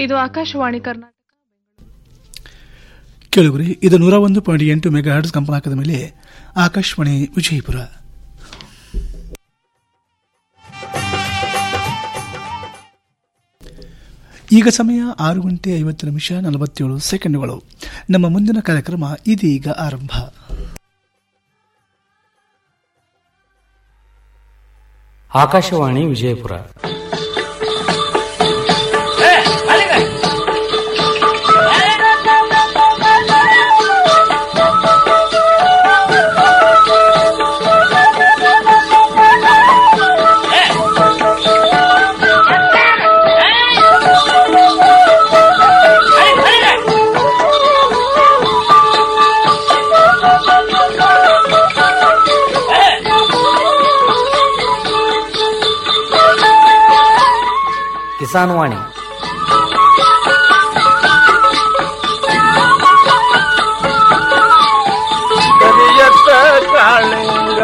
ಇದು ಆಕಾಶವಾಣಿ ಕರ್ನಾಟಕ ಕೇಳುಗರೆ ಇದು ನೂರ ಒಂದು ಪಾಯಿಂಟ್ ಎಂಟು ಮೆಗಾ ಹರ್ಡ್ಸ್ ಕಂಪನಾಕದ ಮೇಲೆ ಆಕಾಶವಾಣಿ ವಿಜಯಪುರ ಈಗ ಸಮಯ ಆರು ಗಂಟೆ ಐವತ್ತು ನಿಮಿಷ ನಲವತ್ತೇಳು ಸೆಕೆಂಡ್ಗಳು ನಮ್ಮ ಮುಂದಿನ ಕಾರ್ಯಕ್ರಮ ಇದೀಗ ಆರಂಭ ಆಕಾಶವಾಣಿ ವಿಜಯಪುರ ಕಿಸಾನ್ ವಾಣಿ ಕರಿಯತ್ತ ಕಾಳಿಂಗ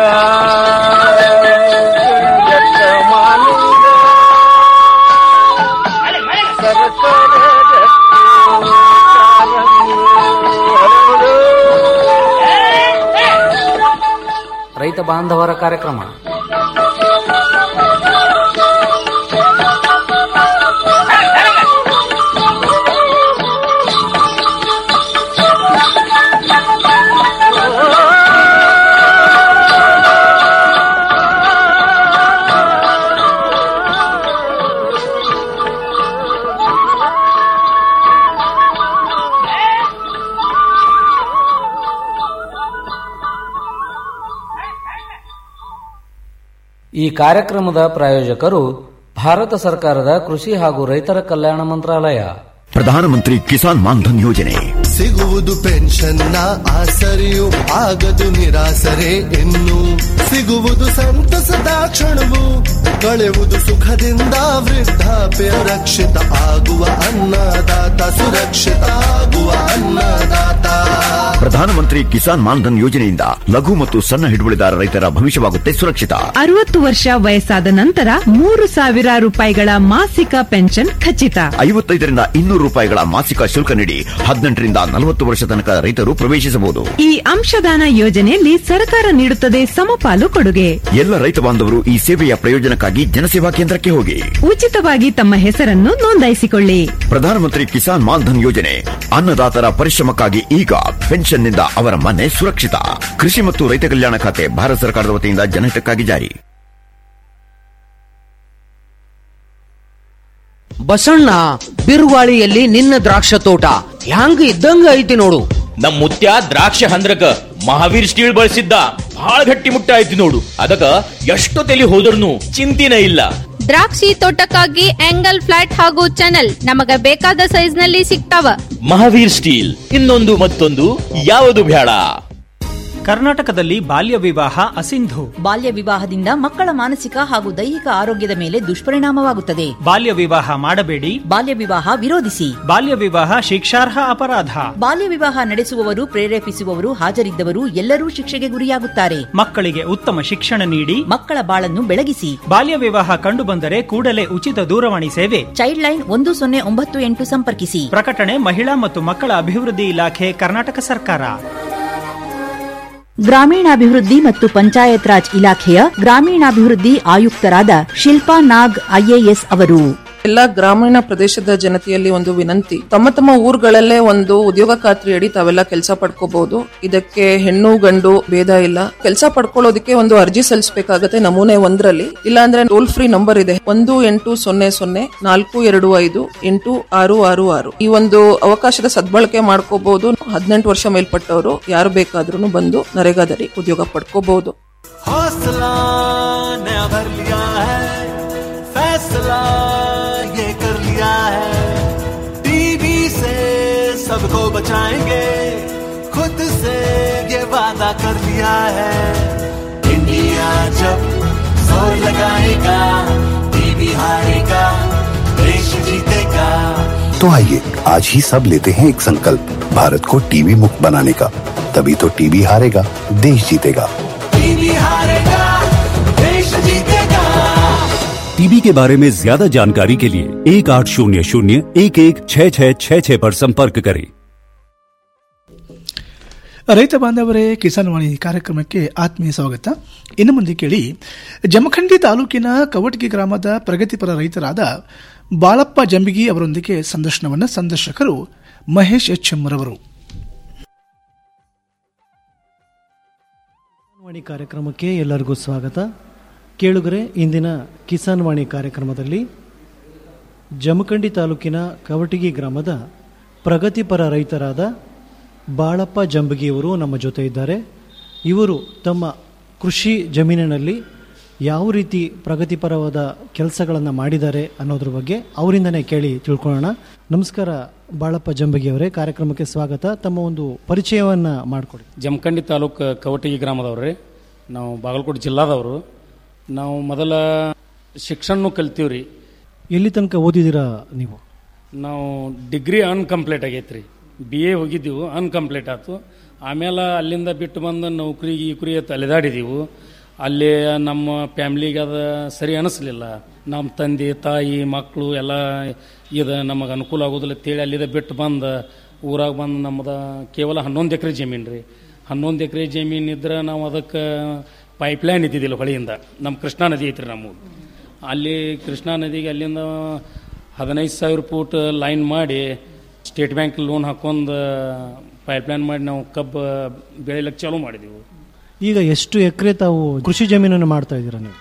ಕರಿಯತ್ತ ಮಾಲಿಂಗ ಸರಸರ ಗಟ್ಟಿ ಕಾಲಂಗಿ ಹರಡು. ರೈತ ಬಾಂಧವರ ಕಾರ್ಯಕ್ರಮ ಈ ಕಾರ್ಯಕ್ರಮದ ಪ್ರಾಯೋಜಕರು ಭಾರತ ಸರ್ಕಾರದ ಕೃಷಿ ಹಾಗೂ ರೈತರ ಕಲ್ಯಾಣ ಮಂತ್ರಾಲಯ ಪ್ರಧಾನಮಂತ್ರಿ ಕಿಸಾನ್ ಮಾನ್ಧನ್ ಯೋಜನೆ ಸಿಗುವುದು ಪೆನ್ಷನ್ನ ಆಸರೆಯು ಆಗದು ನಿರಾಸರೆ ಇನ್ನು ಸಿಗುವುದು ಸಂತಸದ ಕ್ಷಣವು ಕಳೆಯುವುದು ಸುಖದಿಂದ ವೃದ್ಧಾಪ್ಯ ರಕ್ಷಿತ ಆಗುವ ಅನ್ನದಾತ ಸುರಕ್ಷಿತ ಆಗುವ ಅನ್ನದಾತ ಪ್ರಧಾನಮಂತ್ರಿ ಕಿಸಾನ್ ಮಾನ್ಧನ್ ಯೋಜನೆಯಿಂದ ಲಘು ಮತ್ತು ಸಣ್ಣ ಹಿಡುವಳಿದಾರ ರೈತರ ಭವಿಷ್ಯವಾಗುತ್ತೆ ಸುರಕ್ಷಿತ ಅರವತ್ತು ವರ್ಷ ವಯಸ್ಸಾದ ನಂತರ ಮೂರು ಸಾವಿರ ರೂಪಾಯಿಗಳ ಮಾಸಿಕ ಪೆನ್ಷನ್ ಖಚಿತ ಐವತ್ತೈದರಿಂದ ಇನ್ನೂರು ರೂಪಾಯಿಗಳ ಮಾಸಿಕ ಶುಲ್ಕ ನೀಡಿ ಹದಿನೆಂಟರಿಂದ ನಲವತ್ತು ವರ್ಷ ತನಕ ರೈತರು ಪ್ರವೇಶಿಸಬಹುದು ಈ ಅಂಶದಾನ ಯೋಜನೆಯಲ್ಲಿ ಸರ್ಕಾರ ನೀಡುತ್ತದೆ ಸಮಪಾಲು ಕೊಡುಗೆ ಎಲ್ಲ ರೈತ ಬಾಂಧವರು ಈ ಸೇವೆಯ ಪ್ರಯೋಜನಕ್ಕಾಗಿ ಜನಸೇವಾ ಕೇಂದ್ರಕ್ಕೆ ಹೋಗಿ ಉಚಿತವಾಗಿ ತಮ್ಮ ಹೆಸರನ್ನು ನೋಂದಾಯಿಸಿಕೊಳ್ಳಿ ಪ್ರಧಾನಮಂತ್ರಿ ಕಿಸಾನ್ ಮಾನ್ಧನ್ ಯೋಜನೆ ಅನ್ನದಾತರ ಪರಿಶ್ರಮಕ್ಕಾಗಿ ಈಗ ಪೆನ್ಷನ್ನಿಂದ ಅವರ ಮನೆ ಸುರಕ್ಷಿತ ಕೃಷಿ ಮತ್ತು ರೈತ ಕಲ್ಯಾಣ ಖಾತೆ ಭಾರತ ಸರ್ಕಾರದ ವತಿಯಿಂದ ಜನಹಿತಕ್ಕಾಗಿ ಜಾರಿ ಬಸಣ್ಣ ಬಿರುಗಾಳಿಯಲ್ಲಿ ನಿನ್ನ ದ್ರಾಕ್ಷ ತೋಟ ಹ್ಯಾಂಗ ಇದ್ದಂಗ ಐತಿ ನೋಡು ನಮ್ ಮುತ್ಯ ದ್ರಾಕ್ಷ ಹಂದ್ರಕ ಮಹಾವೀರ್ ಸ್ಟೀಲ್ ಬಳಸಿದ್ದ ಬಹಳ ಗಟ್ಟಿ ಮುಟ್ಟ ಐತಿ ನೋಡು ಅದಕ್ಕ ಎಷ್ಟು ತಲಿ ಹೋದ್ರೂ ಚಿಂತಿನ ಇಲ್ಲ ದ್ರಾಕ್ಷಿ ತೋಟಕ್ಕಾಗಿ ಆಂಗಲ್ ಫ್ಲಾಟ್ ಹಾಗೂ ಚಾನಲ್ ನಮಗ ಬೇಕಾದ ಸೈಜ್ ನಲ್ಲಿ ಸಿಗ್ತಾವ ಮಹಾವೀರ್ ಸ್ಟೀಲ್ ಇನ್ನೊಂದು ಮತ್ತೊಂದು ಯಾವುದು ಬೇಡ ಕರ್ನಾಟಕದಲ್ಲಿ ಬಾಲ್ಯ ವಿವಾಹ ಅಸಿಂಧು ಬಾಲ್ಯ ವಿವಾಹದಿಂದ ಮಕ್ಕಳ ಮಾನಸಿಕ ಹಾಗೂ ದೈಹಿಕ ಆರೋಗ್ಯದ ಮೇಲೆ ದುಷ್ಪರಿಣಾಮವಾಗುತ್ತದೆ ಬಾಲ್ಯ ವಿವಾಹ ಮಾಡಬೇಡಿ ಬಾಲ್ಯ ವಿವಾಹ ವಿರೋಧಿಸಿ ಬಾಲ್ಯ ವಿವಾಹ ಶಿಕ್ಷಾರ್ಹ ಅಪರಾಧ ಬಾಲ್ಯ ವಿವಾಹ ನಡೆಸುವವರು ಪ್ರೇರೇಪಿಸುವವರು ಹಾಜರಿದ್ದವರು ಎಲ್ಲರೂ ಶಿಕ್ಷೆಗೆ ಗುರಿಯಾಗುತ್ತಾರೆ ಮಕ್ಕಳಿಗೆ ಉತ್ತಮ ಶಿಕ್ಷಣ ನೀಡಿ ಮಕ್ಕಳ ಬಾಳನ್ನು ಬೆಳಗಿಸಿ ಬಾಲ್ಯ ವಿವಾಹ ಕಂಡುಬಂದರೆ ಕೂಡಲೇ ಉಚಿತ ದೂರವಾಣಿ ಸೇವೆ ಚೈಲ್ಡ್ ಲೈನ್ ಒಂದು ಸೊನ್ನೆ ಒಂಬತ್ತು ಎಂಟು ಸಂಪರ್ಕಿಸಿ ಪ್ರಕಟಣೆ ಮಹಿಳಾ ಮತ್ತು ಮಕ್ಕಳ ಅಭಿವೃದ್ಧಿ ಇಲಾಖೆ ಕರ್ನಾಟಕ ಸರ್ಕಾರ ಗ್ರಾಮೀಣಾಭಿವೃದ್ಧಿ ಮತ್ತು ಪಂಚಾಯತ್ ರಾಜ್ ಇಲಾಖೆಯ ಗ್ರಾಮೀಣಾಭಿವೃದ್ಧಿ ಆಯುಕ್ತರಾದ ಶಿಲ್ಪಾ ನಾಗ್ ಐಎಎಸ್ ಅವರು ಎಲ್ಲ ಗ್ರಾಮೀಣ ಪ್ರದೇಶದ ಜನತೆಯಲ್ಲಿ ಒಂದು ವಿನಂತಿ ತಮ್ಮ ತಮ್ಮ ಊರುಗಳಲ್ಲೇ ಒಂದು ಉದ್ಯೋಗ ಖಾತ್ರಿ ಅಡಿ ತಾವೆಲ್ಲ ಕೆಲಸ ಪಡ್ಕೋಬಹುದು ಇದಕ್ಕೆ ಹೆಣ್ಣು ಗಂಡು ಭೇದ ಇಲ್ಲ ಕೆಲಸ ಪಡ್ಕೊಳ್ಳೋದಕ್ಕೆ ಒಂದು ಅರ್ಜಿ ಸಲ್ಲಿಸಬೇಕಾಗತ್ತೆ ನಮೂನೆ ಒಂದರಲ್ಲಿ ಇಲ್ಲಾಂದ್ರೆ ಟೋಲ್ ಫ್ರೀ ನಂಬರ್ ಇದೆ ಒಂದು ಎಂಟು ಸೊನ್ನೆ ಸೊನ್ನೆ ನಾಲ್ಕು ಎರಡು ಐದು ಎಂಟು ಆರು ಆರು ಆರು ಈ ಒಂದು ಅವಕಾಶದ ಸದ್ಬಳಕೆ ಮಾಡ್ಕೋಬಹುದು ಹದಿನೆಂಟು ವರ್ಷ ಮೇಲ್ಪಟ್ಟವರು ಯಾರು ಬೇಕಾದ್ರೂ ಬಂದು ನರೇಗಾದಲ್ಲಿ ಉದ್ಯೋಗ ಪಡ್ಕೋಬಹುದು हौसला नया भर लिया है फैसला ये कर लिया है टीबी से सबको बचाएंगे खुद से ये वादा कर लिया है इंडिया जब जोर लगाएगा टीबी हारेगा देश जीतेगा तो आइए आज ही सब लेते हैं एक संकल्प भारत को टीबी मुक्त बनाने का तभी तो टीबी हारेगा देश जीतेगा टीबी हारेगा देश जीतेगा टीबी के बारे में ज्यादा जानकारी के लिए एक आठ शून्य शून्य एक एक छः छः छः छः पर संपर्क करें ರೈತ ಬಾಂಧವರೇ ಕಿಸಾನ್ ವಾಣಿ ಕಾರ್ಯಕ್ರಮಕ್ಕೆ ಆತ್ಮೀಯ ಸ್ವಾಗತ ಇನ್ನು ಮುಂದೆ ಕೇಳಿ ಜಮಖಂಡಿ ತಾಲೂಕಿನ ಕವಟಗಿ ಗ್ರಾಮದ ಪ್ರಗತಿಪರ ರೈತರಾದ ಬಾಳಪ್ಪ ಜಂಬಿಗಿ ಅವರೊಂದಿಗೆ ಸಂದರ್ಶನವನ್ನು ಸಂದರ್ಶಕರು ಮಹೇಶ್ ಎಚ್ ರವರು ವಾಣಿ ಕಾರ್ಯಕ್ರಮಕ್ಕೆ ಎಲ್ಲರಿಗೂ ಸ್ವಾಗತ ಕೇಳುಗರೆ ಇಂದಿನ ಕಿಸಾನ್ ವಾಣಿ ಕಾರ್ಯಕ್ರಮದಲ್ಲಿ ಜಮಖಂಡಿ ತಾಲೂಕಿನ ಕವಟಗಿ ಗ್ರಾಮದ ಪ್ರಗತಿಪರ ರೈತರಾದ ಬಾಳಪ್ಪ ಜಂಬಗಿಯವರು ನಮ್ಮ ಜೊತೆ ಇದ್ದಾರೆ ಇವರು ತಮ್ಮ ಕೃಷಿ ಜಮೀನಿನಲ್ಲಿ ಯಾವ ರೀತಿ ಪ್ರಗತಿಪರವಾದ ಕೆಲಸಗಳನ್ನು ಮಾಡಿದ್ದಾರೆ ಅನ್ನೋದ್ರ ಬಗ್ಗೆ ಅವರಿಂದನೇ ಕೇಳಿ ತಿಳ್ಕೊಳ್ಳೋಣ ನಮಸ್ಕಾರ ಬಾಳಪ್ಪ ಜಂಬಗಿಯವರೇ ಕಾರ್ಯಕ್ರಮಕ್ಕೆ ಸ್ವಾಗತ ತಮ್ಮ ಒಂದು ಪರಿಚಯವನ್ನು ಮಾಡಿಕೊಡಿ ಜಮಖಂಡಿ ತಾಲೂಕು ಕವಟಗಿ ಗ್ರಾಮದವ್ರಿ ನಾವು ಬಾಗಲಕೋಟೆ ಜಿಲ್ಲಾದವರು ನಾವು ಮೊದಲ ಶಿಕ್ಷಣ ಕಲ್ತೀವ್ರಿ ಎಲ್ಲಿ ತನಕ ಓದಿದ್ದೀರಾ ನೀವು ನಾವು ಡಿಗ್ರಿ ಅನ್ಕಂಪ್ಲೀಟ್ ಆಗೈತೆ ರೀ ಬಿ ಎ ಹೋಗಿದ್ದೀವಿ ಅನ್ಕಂಪ್ಲೀಟ್ ಆಯ್ತು ಆಮೇಲೆ ಅಲ್ಲಿಂದ ಬಿಟ್ಟು ಬಂದು ನೌಕರಿ ಗೀಕರಿ ಅಂತ ಅಲೆದಾಡಿದೀವು ಅಲ್ಲಿ ನಮ್ಮ ಫ್ಯಾಮ್ಲಿಗೆ ಅದು ಸರಿ ಅನಿಸ್ಲಿಲ್ಲ ನಮ್ಮ ತಂದೆ ತಾಯಿ ಮಕ್ಕಳು ಎಲ್ಲ ಇದು ನಮಗೆ ಅನುಕೂಲ ಆಗೋದಿಲ್ಲ ಅಂತೇಳಿ ಅಲ್ಲಿಂದ ಬಿಟ್ಟು ಬಂದು ಊರಾಗ ಬಂದು ನಮ್ಮದು ಕೇವಲ ಹನ್ನೊಂದು ಎಕರೆ ಜಮೀನು ರೀ ಹನ್ನೊಂದು ಎಕರೆ ಜಮೀನು ಇದ್ರೆ ನಾವು ಅದಕ್ಕೆ ಪೈಪ್ಲೈನ್ ಇದ್ದಿದ್ದಿಲ್ಲ ಹೊಳೆಯಿಂದ ನಮ್ಮ ಕೃಷ್ಣಾ ನದಿ ಐತ್ರಿ ನಮ್ಮ ಅಲ್ಲಿ ಕೃಷ್ಣಾ ನದಿಗೆ ಅಲ್ಲಿಂದ ಹದಿನೈದು ಸಾವಿರ ಫೂಟ್ ಲೈನ್ ಮಾಡಿ ಸ್ಟೇಟ್ ಬ್ಯಾಂಕ್ ಲೋನ್ ಹಾಕೊಂಡು ಪೈಪ್ಲೈನ್ ಮಾಡಿ ನಾವು ಕಬ್ಬು ಬೆಳಿಲಿಕ್ಕೆ ಚಾಲೂ ಮಾಡಿದೆವು ಈಗ ಎಷ್ಟು ಎಕರೆ ತಾವು ಕೃಷಿ ಜಮೀನನ್ನು ಮಾಡ್ತಾ ಇದ್ದೀರಾ ನೀವು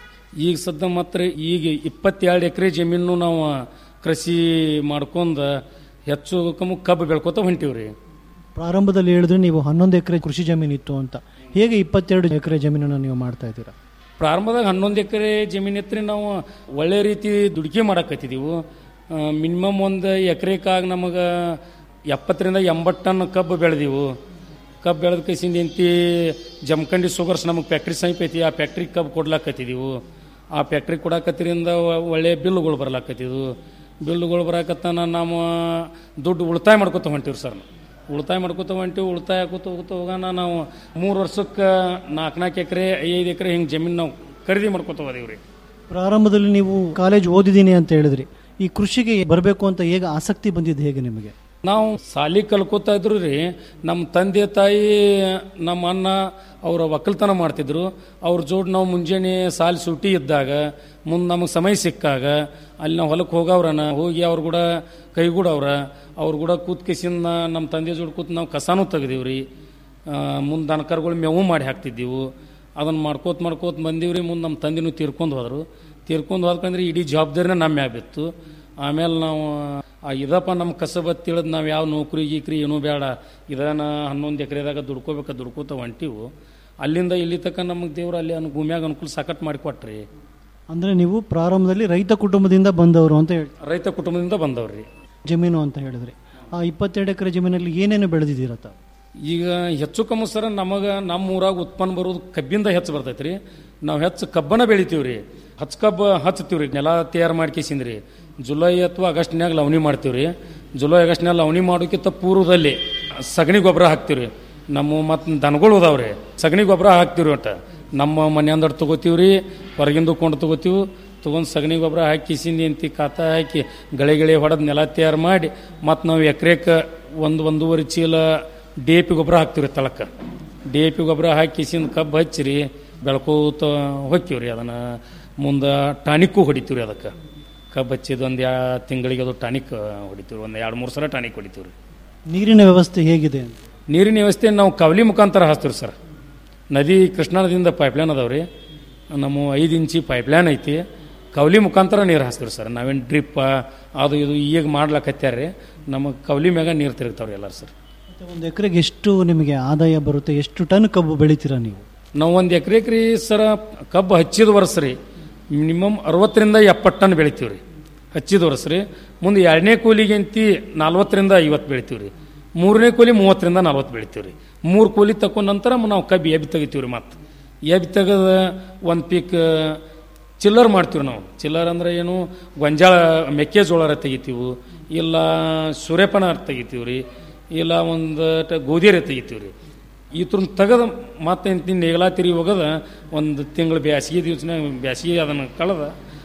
ಈಗ ಸದ್ಯ ಮಾತ್ರ ಈಗ ಇಪ್ಪತ್ತೆರಡು ಎಕರೆ ಜಮೀನು ನಾವು ಕೃಷಿ ಮಾಡ್ಕೊಂಡು ಹೆಚ್ಚು ಕಮ್ಮಿ ಕಬ್ಬು ಬೆಳ್ಕೊತ ಹೊಂಟೀವಿ ರೀ ಪ್ರಾರಂಭದಲ್ಲಿ ಹೇಳಿದ್ರೆ ನೀವು ಹನ್ನೊಂದು ಎಕರೆ ಕೃಷಿ ಜಮೀನು ಇತ್ತು ಅಂತ ಹೇಗೆ ಇಪ್ಪತ್ತೆರಡು ಎಕರೆ ಜಮೀನನ್ನು ನೀವು ಮಾಡ್ತಾ ಇದ್ದೀರಾ ಪ್ರಾರಂಭದಾಗ ಹನ್ನೊಂದು ಎಕರೆ ಜಮೀನು ಇತ್ತು ನಾವು ಒಳ್ಳೆ ರೀತಿ ದುಡಿಕೆ ಮಾಡಕತ್ತಿದ್ದೀವಿ ಮಿನಿಮಮ್ ಒಂದು ಎಕರೆಕಾಗ ನಮಗೆ ಎಪ್ಪತ್ತರಿಂದ ಎಂಬತ್ತು ಟನ್ ಕಬ್ಬು ಬೆಳೆದೀವು ಕಬ್ಬು ಬೆಳೆದ ಕೈಸಿಂದ ಎಂತಿ ಜಮಖಂಡಿ ಸುಗರ್ಸ್ ನಮಗೆ ಫ್ಯಾಕ್ಟ್ರಿ ಸಮೀಪ ಐತಿ ಆ ಫ್ಯಾಕ್ಟ್ರಿ ಕಬ್ಬು ಕೊಡ್ಲಾಕತ್ತಿದ್ದೀವು ಆ ಫ್ಯಾಕ್ಟ್ರಿ ಕೊಡಾಕತ್ತಿರಿಂದ ಒಳ್ಳೆ ಬಿಲ್ಗಳು ಬರ್ಲಾಕತ್ತಿದ್ವು ಬಿಲ್ಗಳು ಬರಾಕತ್ತಾನ ನಾವು ದುಡ್ಡು ಉಳಿತಾಯ ಮಾಡ್ಕೊತ ಹೊಂಟೀವಿ ಸರ್ ಉಳಿತಾಯ ಮಾಡ್ಕೊತ ಹೊಂಟೀವಿ ಉಳಿತಾಯ ಹಾಕೋತ ಹೋಗ್ತಾ ಹೋಗೋಣ ನಾವು ಮೂರು ವರ್ಷಕ್ಕೆ ನಾಲ್ಕು ನಾಲ್ಕು ಎಕರೆ ಐದು ಎಕರೆ ಹಿಂಗೆ ಜಮೀನು ನಾವು ಖರೀದಿ ಮಾಡ್ಕೊತ ಹೋದೀವಿ ರೀ ಪ್ರಾರಂಭದಲ್ಲಿ ನೀವು ಕಾಲೇಜ್ ಓದಿದ್ದೀನಿ ಅಂತ ಹೇಳಿದ್ರಿ ಈ ಕೃಷಿಗೆ ಬರಬೇಕು ಅಂತ ಹೇಗೆ ಆಸಕ್ತಿ ಬಂದಿದ್ದು ಹೇಗೆ ನಿಮಗೆ ನಾವು ಸಾಲಿ ಕಲ್ಕೋತಾ ಇದ್ರು ರೀ ನಮ್ಮ ತಂದೆ ತಾಯಿ ನಮ್ಮ ಅಣ್ಣ ಅವರ ಒಕ್ಕಲ್ತನ ಮಾಡ್ತಿದ್ರು ಅವ್ರ ಜೋಡಿ ನಾವು ಮುಂಜಾನೆ ಸಾಲಿ ಸೂಟಿ ಇದ್ದಾಗ ಮುಂದೆ ನಮಗೆ ಸಮಯ ಸಿಕ್ಕಾಗ ಅಲ್ಲಿ ನಾವು ಹೊಲಕ್ಕೆ ಹೋಗವ್ರನ ಹೋಗಿ ಅವ್ರ ಕೂಡ ಕೈಗೂಡವ್ರ ಅವ್ರ ಕೂಡ ಕೂತ್ ಕಿಸಿಂದ ನಮ್ಮ ತಂದೆ ಜೋಡಿ ಕೂತ್ ನಾವು ಕಸಾನೂ ತೆಗ್ದೀವಿ ರೀ ಮುಂದೆ ದನಕರುಗಳು ಮೇವು ಮಾಡಿ ಹಾಕ್ತಿದ್ದೀವು ಅದನ್ನು ಮಾಡ್ಕೋತ ಮಾಡ್ಕೋತ ಬಂದೀವಿ ರೀ ಮುಂದೆ ನಮ್ಮ ತಂದೆನೂ ತೀರ್ಕೊಂಡು ಹೋದರು ತೀರ್ಕೊಂಡು ಹೋದ್ಕಂದ್ರೆ ಇಡೀ ಜವಾಬ್ದಾರಿನ ನಮ್ಮ ಮ್ಯಾಗ ಬಿತ್ತು ಆಮೇಲೆ ನಾವು ಆ ಇದಪ್ಪ ನಮ್ಮ ಕಸಬ ತಿಳಿದು ನಾವು ಯಾವ ನೌಕರಿ ಗೀಕ್ರಿ ಏನೂ ಬೇಡ ಇದನ್ನ ಹನ್ನೊಂದು ಎಕರೆದಾಗ ದುಡ್ಕೋಬೇಕು ದುಡ್ಕೋತ ಹೊಂಟಿವು ಅಲ್ಲಿಂದ ಇಲ್ಲಿ ತನಕ ನಮಗೆ ದೇವ್ರು ಅಲ್ಲಿ ಅನು ಭೂಮಿಯಾಗ ಅನುಕೂಲ ಸಾಕಟ್ಟು ಮಾಡಿಕೊಟ್ರಿ ಅಂದರೆ ನೀವು ಪ್ರಾರಂಭದಲ್ಲಿ ರೈತ ಕುಟುಂಬದಿಂದ ಬಂದವರು ಅಂತ ಹೇಳಿ ರೈತ ಕುಟುಂಬದಿಂದ ಬಂದವ್ರಿ ಜಮೀನು ಅಂತ ಹೇಳಿದ್ರಿ ಆ ಇಪ್ಪತ್ತೆರಡು ಎಕರೆ ಜಮೀನಲ್ಲಿ ಏನೇನು ಬೆಳೆದಿದ್ದೀರ ತಾವು ಈಗ ಹೆಚ್ಚು ಕಮ್ಮಿ ಸರ ನಮಗೆ ನಮ್ಮ ಊರಾಗ ಉತ್ಪನ್ನ ಬರೋದು ಕಬ್ಬಿಂದ ಹೆಚ್ಚು ಬರ್ತೈತೆ ರೀ ನಾವು ಹೆಚ್ಚು ಕಬ್ಬನ ಬೆಳಿತೀವಿ ರೀ ಹಚ್ಚ ಕಬ್ಬು ಹಚ್ತೀವಿ ರೀ ನೆಲ ತಯಾರು ಮಾಡ್ಕೇಸಿಂದ ರೀ ಜುಲೈ ಅಥವಾ ಆಗಸ್ಟ್ನ್ಯಾಗ ಲವಣಿ ಮಾಡ್ತೀವಿ ರೀ ಜುಲೈ ಆಗಸ್ಟ್ನ್ಯಾಗ ಲವಣಿ ಮಾಡೋಕ್ಕಿಂತ ಪೂರ್ವದಲ್ಲಿ ಸಗಣಿ ಗೊಬ್ಬರ ಹಾಕ್ತೀವಿ ರೀ ನಮ್ಮ ಮತ್ತು ದನಗಳು ಅದಾವ್ರಿ ಸಗಣಿ ಗೊಬ್ಬರ ಹಾಕ್ತೀವಿ ರೀ ಒಟ್ಟು ನಮ್ಮ ಮನೆಯಂದಡ್ ತೊಗೋತೀವಿ ರೀ ಹೊರಗಿಂದ ಕೊಂಡು ತೊಗೋತೀವಿ ತೊಗೊಂಡು ಸಗಣಿ ಗೊಬ್ಬರ ಹಾಕಿ ಕಿಸಿಂದ ಎಂತಿ ಕಾತ ಹಾಕಿ ಗಳೆ ಗಳೆ ಹೊಡೆದು ನೆಲ ತಯಾರು ಮಾಡಿ ಮತ್ತು ನಾವು ಎಕರೆಕ್ಕೆ ಒಂದು ಒಂದೂವರೆ ಚೀಲ ಡಿ ಎ ಪಿ ಗೊಬ್ಬರ ಹಾಕ್ತೀವಿ ರೀ ತಳಕ್ಕೆ ಡಿ ಎ ಪಿ ಗೊಬ್ಬರ ಹಾಕಿ ಕಿಸಿಂದ ಕಬ್ಬು ಹಚ್ಚಿರಿ ಬೆಳ್ಕೋತ ಹೊಕ್ಕೀವಿ ರೀ ಅದನ್ನು ಮುಂದೆ ಟಾನಿಕ್ಕು ಹೊಡಿತೀವಿ ರೀ ಅದಕ್ಕೆ ಕಬ್ಬು ಹಚ್ಚಿದ ಒಂದು ಯಾ ತಿಂಗಳಿಗೆ ಅದು ಟಾನಿಕ್ ಹೊಡಿತೀವಿ ಒಂದು ಎರಡು ಮೂರು ಸಲ ಟಾನಿಕ್ ಹೊಡಿತೀವಿ ರೀ ನೀರಿನ ವ್ಯವಸ್ಥೆ ಹೇಗಿದೆ ಅಂತ ನೀರಿನ ವ್ಯವಸ್ಥೆ ನಾವು ಕವಲಿ ಮುಖಾಂತರ ಹಾಸ್ತೀವಿ ಸರ್ ನದಿ ಕೃಷ್ಣಾ ನದಿಯಿಂದ ಪೈಪ್ಲೈನ್ ಅದಾವೆ ರೀ ನಮ್ಮ ಐದು ಇಂಚಿ ಪೈಪ್ಲೈನ್ ಐತಿ ಕವಲಿ ಮುಖಾಂತರ ನೀರು ಹಾಸ್ತೀವಿ ಸರ್ ನಾವೇನು ಡ್ರಿಪ್ ಅದು ಇದು ಈಗ ಮಾಡ್ಲಕತ್ಯಾರ ರೀ ನಮಗೆ ಕವಲಿ ಮ್ಯಾಗ ನೀರು ತಿರುಗ್ತಾವ್ರಿ ಎಲ್ಲರೂ ಸರ್ ಮತ್ತೆ ಒಂದು ಎಕರೆಗೆ ಎಷ್ಟು ನಿಮಗೆ ಆದಾಯ ಬರುತ್ತೆ ಎಷ್ಟು ಟನ್ ಕಬ್ಬು ಬೆಳಿತೀರಾ ನೀವು ನಾವು ಒಂದು ಎಕರೆಗೆ ರೀ ಸರ ಕಬ್ಬು ಹಚ್ಚಿದ ವರ್ಷ ರೀ ಮಿನಿಮಮ್ ಅರವತ್ತರಿಂದ ಎಪ್ಪತ್ತು ಟನ್ ಬೆಳಿತೀವಿ ರೀ ಹಚ್ಚಿದ ವರ್ಷ ರೀ ಮುಂದೆ ಎರಡನೇ ಕೂಲಿಗೆ ಅಂತಿ ನಲ್ವತ್ತರಿಂದ ಐವತ್ತು ಬೆಳಿತೀವಿ ರೀ ಮೂರನೇ ಕೂಲಿ ಮೂವತ್ತರಿಂದ ನಲ್ವತ್ತು ಬೆಳಿತೀವಿ ರೀ ಮೂರು ಕೂಲಿ ತಕೊಂಡ ನಂತರ ನಾವು ಕಬ್ಬು ಎಬ್ಬಿ ತೆಗಿತೀವಿ ರೀ ಮತ್ತೆ ಎಬ್ಬಿ ತೆಗೆದ ಒಂದು ಪೀಕ್ ಚಿಲ್ಲರ್ ಮಾಡ್ತೀವಿ ನಾವು ಚಿಲ್ಲರ್ ಅಂದ್ರೆ ಏನು ಗೊಂಜಾಳ ಮೆಕ್ಕೆಜೋಳರ ತೆಗಿತೀವಿ ಇಲ್ಲ ಸೂರ್ಯಪಾನ ತೆಗಿತೀವಿ ರೀ ಇಲ್ಲ ಒಂದು ಗೋಧಿಯರ ತೆಗಿತೀವಿ ರೀ ಈ ಥರ ತೆಗೆದ ಮತ್ತೆ ನೇಗಲ ತಿರಿ ಹೋಗದ ಒಂದು ತಿಂಗಳು ಬ್ಯಾಸಿಗೆ ದಿವ್ಸನ ಬ್ಯಾಸಿಗೆ ಅದನ್ನು ಕಳೆದ